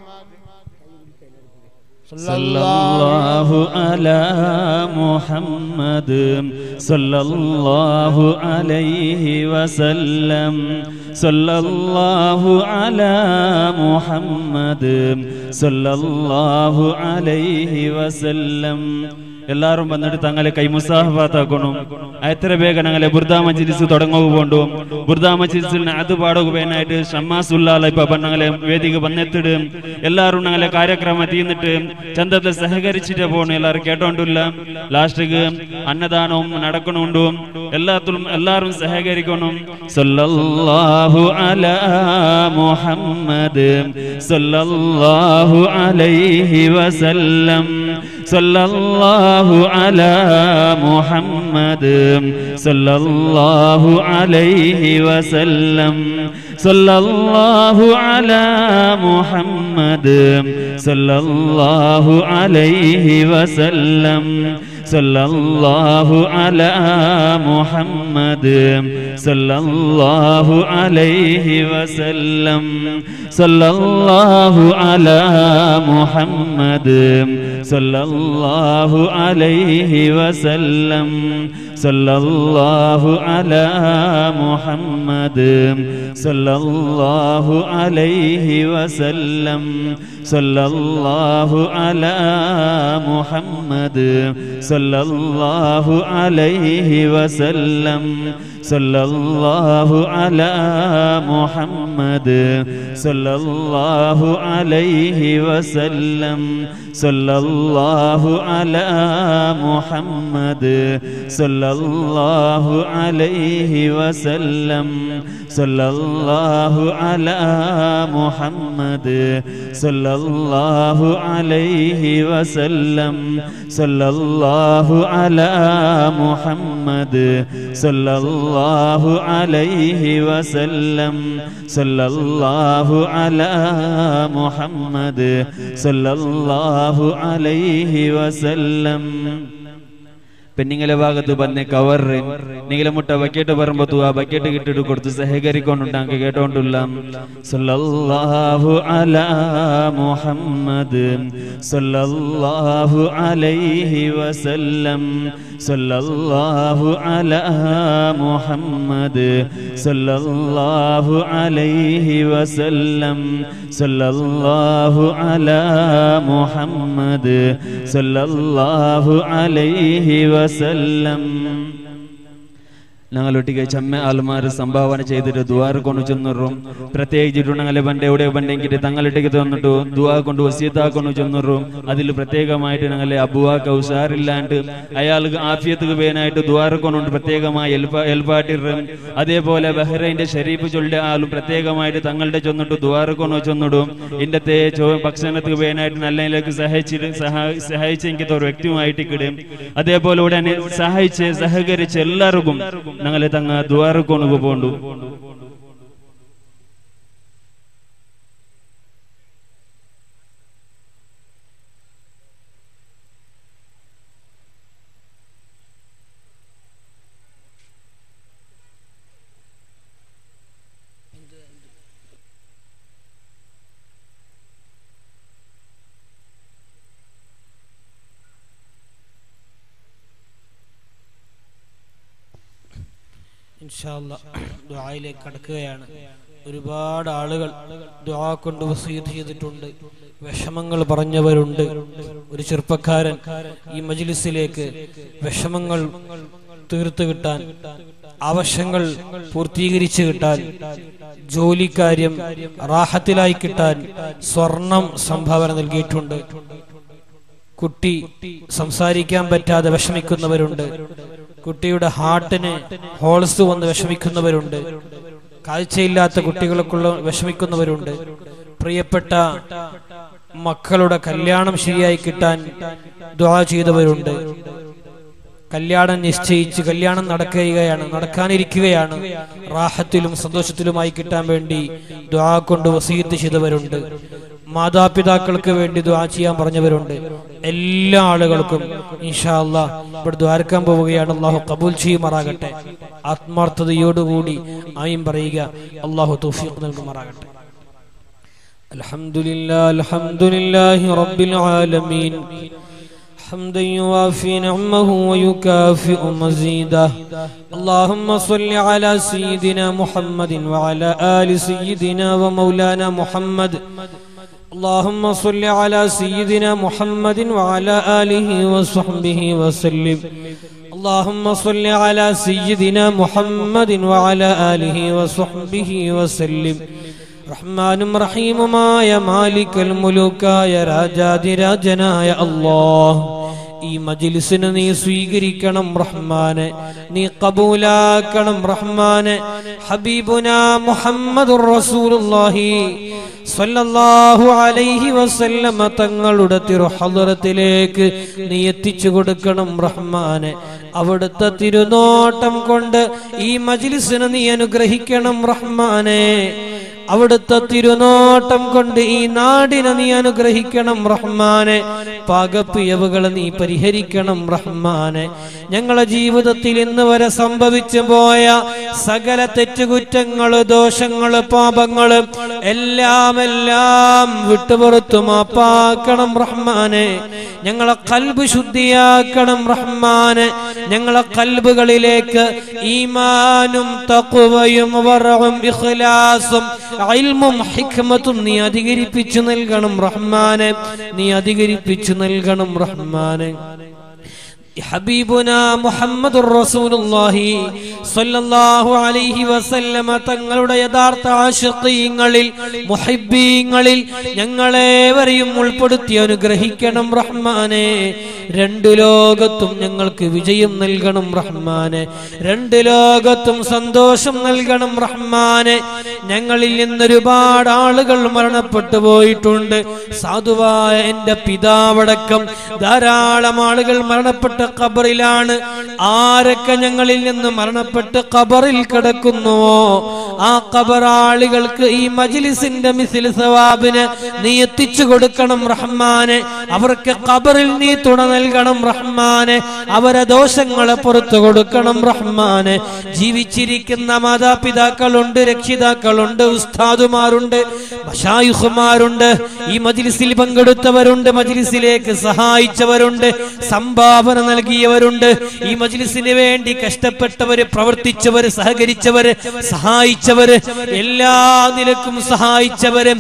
صلى الله على محمد صلى الله عليه وسلم صلى الله على محمد صلى الله عليه وسلم എല്ലാവരും വന്നിട്ട് തങ്ങളെ കൈമുസാഹബാത്താക്കണം എത്ര ಬೇಗ ഞങ്ങളെ ബുർദ മജ്ലിസ് തുടങ്ങുകൊണ്ടു ബുർദ മജ്ലിസിൽ അത് പാടുകയായിട്ട് ഷമ്മാസുല്ലാല ഇപ്പൊ ഞങ്ങളെ വേദിക വന്നെത്തിട് എല്ലാവരും ഞങ്ങളെ കാര്യക്രമം തീർന്നിട്ട് ചന്തത്തിൽ സഹകരിച്ചിട്ട് പോകണം എല്ലാവരും കേട്ടോണ്ടില്ല ലാസ്റ്റിക്ക് അന്നദാനവും നടക്കണുണ്ടു എല്ലാത്തിലും എല്ലാവരും സഹകരിക്കണം സല്ലല്ലാഹു അലാ മുഹമ്മദ് സല്ലല്ലാഹു അലൈഹി വസല്ലം സല്ലല്ലാഹു അലാ മുഹമ്മദ് സല്ലല്ലാഹു അലൈഹി വസല്ലം സല്ലല്ലാഹു അലാ മുഹമ്മദ് സല്ലല്ലാഹു അലൈഹി വസല്ലം സല്ലല്ലാഹു അലാ മുഹമ്മദ് സല്ലല്ലാഹു അലൈഹി വസല്ലം സല്ലല്ലാഹു അലാ മുഹമ്മദ് സല്ലല്ലാഹു അലൈഹി വസല്ലം സല്ലല്ലാഹു അലാ മുഹമ്മദ് സല്ലല്ലാഹു صلى الله عليه وسلم صلى الله على محمد صلى الله عليه وسلم صلى الله على محمد صلى الله عليه وسلم صلى الله على محمد صلى الله عليه وسلم صلى الله على محمد صلى الله عليه وسلم صلى الله على محمد صلى الله عليه وسلم صلى الله على محمد صلى الله عليه وسلم പെണ്ണിങ്ങളെ ഭാഗത്ത് പറഞ്ഞ കവറ് നിങ്ങളെ മുട്ട ബക്കറ്റ് പറയുമ്പോ ആ ബക്കറ്റ് കിട്ടിട്ട് കൊടുത്ത് സഹകരിക്കൊണ്ടുണ്ട് അങ്ങ് കേട്ടോണ്ടുള്ള സല്ലല്ലാഹു അലാ മുഹമ്മദ് സല്ലല്ലാഹു അലൈഹി വസല്ലം സല്ലല്ലാഹു അലാ മുഹമ്മദ് സല്ലല്ലാഹു അലൈഹി വസല്ലം സല്ലല്ലാഹു അലാ മുഹമ്മദ് സല്ലല്ലാഹു അലൈഹി വസല്ലം ഞങ്ങളൊട്ടിಗೆ ചമ്മ ആൾമാർ സംഭാവന ചെയ്തിട്ട് ദ്വാര കൊണ്ട് ചെന്നുറും പ്രത്യേകിച്ചിട്ട് ഞങ്ങളെ പണ്ട് എവിടെ പണ്ടെങ്കിൽ തങ്ങളിട്ടേക്ക് തന്നിട്ടു ദുവാ കൊണ്ട് വസീത്താക്കൊണ്ട് ചെന്നുറും അതിൽ പ്രത്യേകമായിട്ട് ഞങ്ങളെ അബുവാക്ക് ഉഷാറില്ലാണ്ട് അയാൾക്ക് ആഫിയത്തുക്ക് പേനായിട്ട് ദ്വാര കൊണ്ട് പ്രത്യേകമായി എൽപാട്ടിറും അതേപോലെ ബഹ്റൈന്റെ ഷരീഫ് ചൊല്ലിയ ആളും പ്രത്യേകമായിട്ട് തങ്ങളുടെ ചെന്നിട്ട് ദ്വാര കൊണ്ട് ചെന്നിടും ഇന്നത്തെ ചോ ഭക്ഷണത്തിന് പേനായിട്ട് നല്ലതിലേക്ക് സഹായിച്ചിട്ട് സഹായിച്ച എനിക്ക് ഒരു വ്യക്തിയുമായിട്ട് കിടും അതേപോലെ ഉടനെ സഹായിച്ച് സഹകരിച്ച് എല്ലാവർക്കും ഞങ്ങളെ തങ്ങ ദ്വാര കൊണ്ട് പോണ്ടു ഇൻഷാല്ല ദുആയിലേക്ക് കടക്കുകയാണ് ഒരുപാട് ആളുകൾ ദുആ കൊണ്ട് വസീത് ചെയ്തിട്ടുണ്ട് വിഷമങ്ങൾ പറഞ്ഞവരുണ്ട് ഒരു ചെറുപ്പക്കാരൻ ഈ മജ്ലിസിലേക്ക് വിഷമങ്ങൾ തീർത്തു കിട്ടാൻ ആവശ്യങ്ങൾ പൂർത്തീകരിച്ചു കിട്ടാൻ ജോലിക്കാര്യം റാഹത്തിലായി കിട്ടാൻ സ്വർണം സംഭാവന നൽകിയിട്ടുണ്ട് കുട്ടി സംസാരിക്കാൻ പറ്റാതെ വിഷമിക്കുന്നവരുണ്ട് കുട്ടിയുടെ ഹാർട്ടിന് ഹോൾസ് വന്ന് വിഷമിക്കുന്നവരുണ്ട് കാഴ്ചയില്ലാത്ത കുട്ടികൾക്കുള്ള വിഷമിക്കുന്നവരുണ്ട് പ്രിയപ്പെട്ട മക്കളുടെ കല്യാണം ശരിയായി കിട്ടാൻ ദ്വാ ചെയ്തവരുണ്ട് കല്യാണം നിശ്ചയിച്ച് കല്യാണം നടക്കുകയാണ് നടക്കാനിരിക്കുകയാണ് റാഹത്തിലും സന്തോഷത്തിലുമായി കിട്ടാൻ വേണ്ടി ദ്വാ കൊണ്ട് വസീത്ത് ചെയ്തവരുണ്ട് മാതാപിതാക്കൾക്ക് വേണ്ടി ദ്വാ ചെയ്യാൻ പറഞ്ഞവരുണ്ട് എല്ലാ ആളുകൾക്കും ഇൻഷാ അല്ലാ ഇവിടെ ദ്വാരക്കാൻ പോവുകയാണ് അള്ളാഹു കബൂൽ ചെയ്യുമാറാകട്ടെ ആത്മാർത്ഥതയോടുകൂടി ആയും പറയുക അള്ളാഹു തൗഫീഖ് നൽകുമാറാകട്ടെ അൽഹംദുലില്ലാ അൽഹംദുലില്ലാഹി റബ്ബിൽ ആലമീൻ حمدا يوافي نعمه ويكافئ مزيده اللهم صل على سيدنا محمد وعلى آل سيدنا ومولانا محمد اللهم صل على سيدنا محمد وعلى آله وصحبه وسلم اللهم صل على سيدنا محمد وعلى آله وصحبه وسلم റഹ്മാനും റഹീമുമായ മാലിക്കൽ മുലൂക്കായ രാജാതിരാജനായ അല്ലാഹ് ഈ മജിലിസിന് നീ സ്വീകരിക്കണം റഹ്മാനെ നീ കബൂലാക്കണം റഹ്മാനെ ഹബീബുന മുഹമ്മദുർ റസൂലുള്ളാഹി സ്വല്ലല്ലാഹു അലൈഹി വസല്ലമ തങ്ങളുടെ തിരുഹദ്റത്തിലേക്ക് നീ എത്തിച്ചു കൊടുക്കണം റഹ്മാനെ അവിടുത്തെ തിരുനോട്ടം കൊണ്ട് ഈ മജിലിസിനെ നീ അനുഗ്രഹിക്കണം റഹ്മാനെ അവിടുത്തെ തിരുനോട്ടം കൊണ്ട് ഈ നാടിനെ നീ അനുഗ്രഹിക്കണം റഹ്മാനെ പാകപ്പിയവുകളെ നീ പരിഹരിക്കണം റഹ്മാനെ ഞങ്ങളെ ജീവിതത്തിൽ ഇന്ന് വരെ സംഭവിച്ചു പോയ സകല തെറ്റുകുറ്റങ്ങള് ദോഷങ്ങള് പാപങ്ങള് എല്ലാം എല്ലാം വിട്ടുപുറത്തു മാപ്പാക്കണം റഹ്മാനെ ഞങ്ങളെ കൽബ് ശുദ്ധിയാക്കണം റഹ്മാനെ ഞങ്ങളെ കൽബുകളിലേക്ക് ഈമാനും തഖ്വയും വറവും ഇഖ്ലാസും ഇൽമും ഹിക്മത്തും നീ അധികരിപ്പിച്ചു നൽകണം റഹ്മാനെ നീ അധികരിപ്പിച്ചു നൽകണം റഹ്മാനെ ഹബീബുന മുഹമ്മദുർ റസൂലുള്ളാഹി സ്വല്ലല്ലാഹു അലൈഹി വസല്ലമ തങ്ങളുടെ യഥാർത്ഥ ആശിഖീങ്ങളിൽ മുഹിബ്ബീങ്ങളിൽ ഞങ്ങളേവരെയും ഉൾപ്പെടുത്തി അനുഗ്രഹിക്കണം റഹ്മാനെ രണ്ട് ലോകത്തും ഞങ്ങൾക്ക് വിജയം നൽകണം റഹ്മാനെ രണ്ട് ലോകത്തും സന്തോഷം നൽകണം റഹ്മാനെ ഞങ്ങളിൽ നിന്നൊരുപാട് ആളുകൾ മരണപ്പെട്ടു പോയിട്ടുണ്ട് സാധുവായ എന്റെ പിതാവടക്കം ധാരാളം ആളുകൾ മരണപ്പെട്ട ഖബറിലാണ് ആരൊക്കെ ഞങ്ങളിൽ നിന്ന് മരണപ്പെട്ട് ഖബറിൽ കിടക്കുന്നുവോ ആ ഖബറാളികൾക്ക് ഈ മജ്ലിസിന്റെ മിസിൽ സവാബിന് നീ എത്തിച്ചു കൊടുക്കണം റഹ്മാനെ അവർക്ക് ഖബറിൽ നീ തുണ നൽകണം റഹ്മാനെ അവരെ ദോഷങ്ങളെ പുറത്തു കൊടുക്കണം റഹ്മാനെ ജീവിച്ചിരിക്കുന്ന മാതാപിതാക്കളുണ്ട് രക്ഷിതാക്കളുണ്ട് ഉസ്താദുമാരുണ്ട് മഷായുഹുമാരുണ്ട് ഈ മജ്ലിസിൽ പങ്കെടുത്തവരുണ്ട് മജ്ലിസിലേക്ക് സഹായിച്ചവരുണ്ട് സംഭാവന നൽകിയവരുണ്ട് ഈ മജ്ലിസിന് വേണ്ടി കഷ്ടപ്പെട്ടവര് പ്രവർത്തിച്ചവര് സഹകരിച്ചവര് സഹായിച്ചവര് എല്ലാ നിലക്കും സഹായിച്ചവര്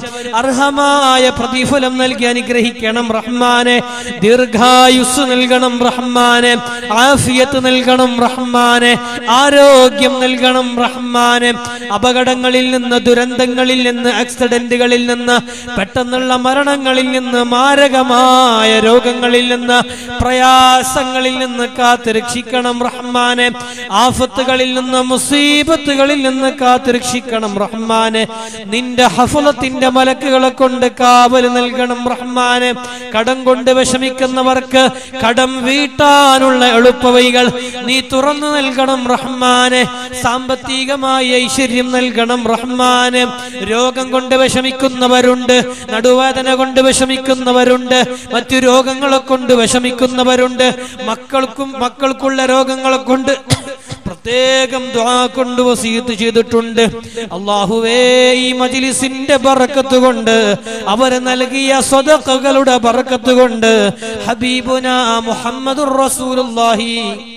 അർഹമായ പ്രതിഫലം നൽകി അനുഗ്രഹിക്കണം റഹ്മാനെ ദീർഘായുസ് നൽകണം റഹ്മാനെ ആഫിയത്ത് നൽകണം റഹ്മാനെ ആരോഗ്യം നൽകണം റഹ്മാനെ അപകടങ്ങളിൽ നിന്ന് ദുരന്തങ്ങളിൽ നിന്ന് ആക്സിഡന്റുകളിൽ നിന്ന് പെട്ടെന്നുള്ള മരണങ്ങളിൽ നിന്ന് മാരകമായ രോഗങ്ങളിൽ നിന്ന് പ്രയാസങ്ങളിൽ നിന്ന് കാത്ത് രക്ഷിക്കണം റഹ്മാനെ ആഫത്തുകളിൽ നിന്ന് മുസീബത്തുകളിൽ നിന്ന് കാത്ത് രക്ഷിക്കണം റഹ്മാനെ നിന്റെ ഹഫലത്തിന്റെ മലക്കുകളെ കൊണ്ട് കാവൽ നൽകണം റഹ്മാനെ കടം കൊണ്ട് വിഷമിക്കുന്നവർക്ക് കടം വീട്ടാനുള്ള എളുപ്പവൈകൾ നീ തുറന്നു നൽകണം റഹ്മാനെ സാമ്പത്തികമായ ഐശ്വര്യം നൽകണം റഹ്മാനെ രോഗം കൊണ്ട് വിഷമിക്കുന്നവരുണ്ട് നടുവേദന കൊണ്ട് വിഷമിക്കുന്നവരുണ്ട് മറ്റു രോഗങ്ങളെ കൊണ്ട് വിഷമിക്കുന്നവരുണ്ട് മക്കൾക്കും മക്കൾക്കുള്ള രോഗങ്ങളെ കൊണ്ട് പ്രത്യേകം ദ്വാ കൊണ്ട് വസീത്ത് ചെയ്തിട്ടുണ്ട് അള്ളാഹുവേ ഈ മജിലിസിന്റെ ബറക്കത്ത് കൊണ്ട് അവർ നൽകിയ സ്വതക്കകളുടെ ബറക്കത്ത് കൊണ്ട് ഹബീബുന മുഹമ്മദുർ റസൂലുള്ളാഹി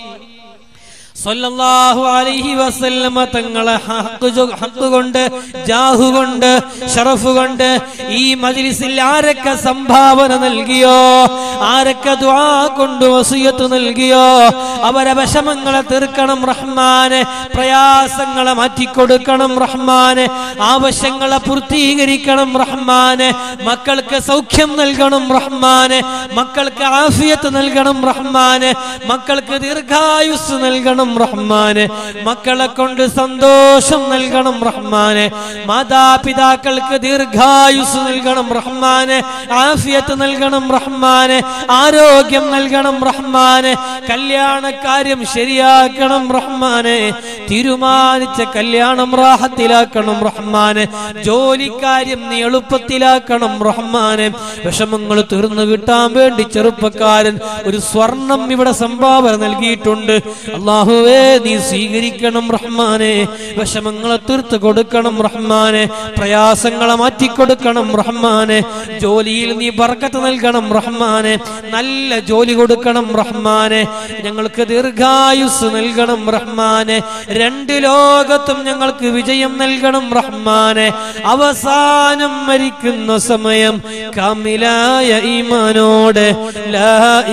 സല്ലല്ലാഹു അലൈഹി വസല്ലമ തങ്ങളെ ഹക്ക് ജോ- ഹക്ക് കൊണ്ട് ജാഹു കൊണ്ട് ഷറഫ് കൊണ്ട് ഈ മജ്ലിസിൽ ആരൊക്കെ സംഭാവന നൽകിയോ ആരൊക്കെ ദുആ കൊണ്ട് വസിയത്ത് നൽകിയോ അവരെ വിഷമങ്ങളെ തീർക്കണം റഹ്മാനെ പ്രയാസങ്ങളെ മാറ്റിക്കൊടുക്കണം റഹ്മാനെ ആവശ്യങ്ങളെ പൂർത്തീകരിക്കണം റഹ്മാനെ മക്കൾക്ക് സൗഖ്യം നൽകണം റഹ്മാനെ മക്കൾക്ക് ആഫിയത്ത് നൽകണം റഹ്മാനെ മക്കൾക്ക് ദീർഘായുസ് നൽകണം റഹ്മാനെ മക്കളെ കൊണ്ട് സന്തോഷം നൽകണം റഹ്മാനെ മാതാപിതാക്കൾക്ക് ദീർഘായുസ് നൽകണം റഹ്മാനെ ആഫിയത്ത് നൽകണം റഹ്മാനെ ആരോഗ്യം നൽകണം റഹ്മാനെ കല്യാണക്കാര്യം ശരിയാക്കണം റഹ്മാനെ തീരുമാനിച്ച കല്യാണം റാഹത്തിലാക്കണം റഹ്മാനെ ജോലിക്കാര്യം നീ എളുപ്പത്തിലാക്കണം റഹ്മാനെ വിഷമങ്ങൾ തീർന്നു കിട്ടാൻ വേണ്ടി ചെറുപ്പക്കാരൻ ഒരു സ്വർണം ഇവിടെ സംഭാവന നൽകിയിട്ടുണ്ട് അള്ളാഹുവേ നീ സ്വീകരിക്കണം റഹ്മാനെ വിഷമങ്ങളെ തീർത്ത് കൊടുക്കണം റഹ്മാനെ പ്രയാസങ്ങളെ മാറ്റിക്കൊടുക്കണം റഹ്മാനെ ജോലിയിൽ നീ ബർക്കത്ത് നൽകണം റഹ്മാനെ നല്ല ജോലി കൊടുക്കണം റഹ്മാനെ ഞങ്ങൾക്ക് ദീർഘായുസ് നൽകണം റഹ്മാനെ രണ്ട് ലോകത്തും ഞങ്ങൾക്ക് വിജയം നൽകണം റഹ്മാനെ അവസാനം മരിക്കുന്ന സമയം കാമിലായ ഈമാനോടെ ലാ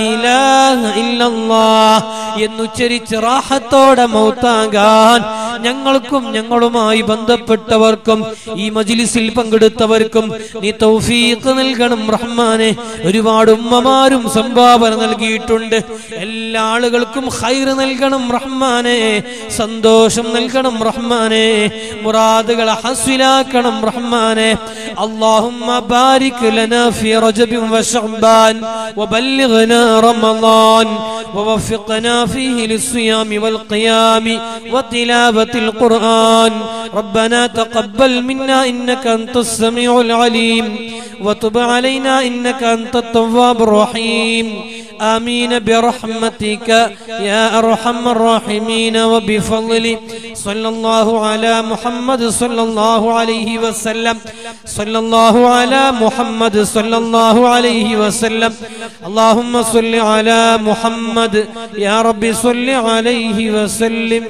ഇലാഹ ഇല്ലല്ലാഹ് എന്നുച്ചരിച്ച് റാഹത്തോടെ മൗത്താകാൻ ഞങ്ങൾക്കും ഞങ്ങളുമായി ബന്ധപ്പെട്ടവർക്കും ഈ മജിലിസിൽ പങ്കെടുത്തവർക്കും നീ തൗഫീഖ് നൽകണം റഹ്മാനെ ഒരുപാട് ഉമ്മമാരും സംഭാവന നൽകിയിട്ടുണ്ട് എല്ലാ ആളുകൾക്കും ഹൈർ നൽകണം റഹ്മാനെ സന്തോഷം നൽകണം റഹ്മാനെ മുറാദുകളെ ഹസ്വിലാക്കണം റഹ്മാനെ اللهم بارك لنا في رجب وشعبان وبلغنا رمضان ووفقنا فيه للصيام والقيام وتلاوة القرآن ربنا تقبل منا إنك أنت السميع العليم وتب علينا إنك أنت التواب الرحيم آمين برحمتك يا أرحم الراحمين وبفضل صلى الله على محمد صلى الله عليه وسلم صلى الله على محمد صلى الله عليه وسلم اللهم صل على محمد يا رب صل عليه وسلم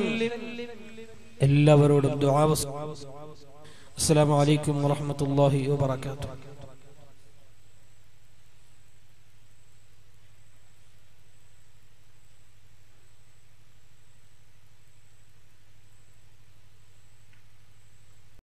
എല്ലാവരോടും ദുആ വസ്- അസ്സലാമു അലൈക്കും വറഹ്മത്തുള്ളാഹി വബറകാതുഹു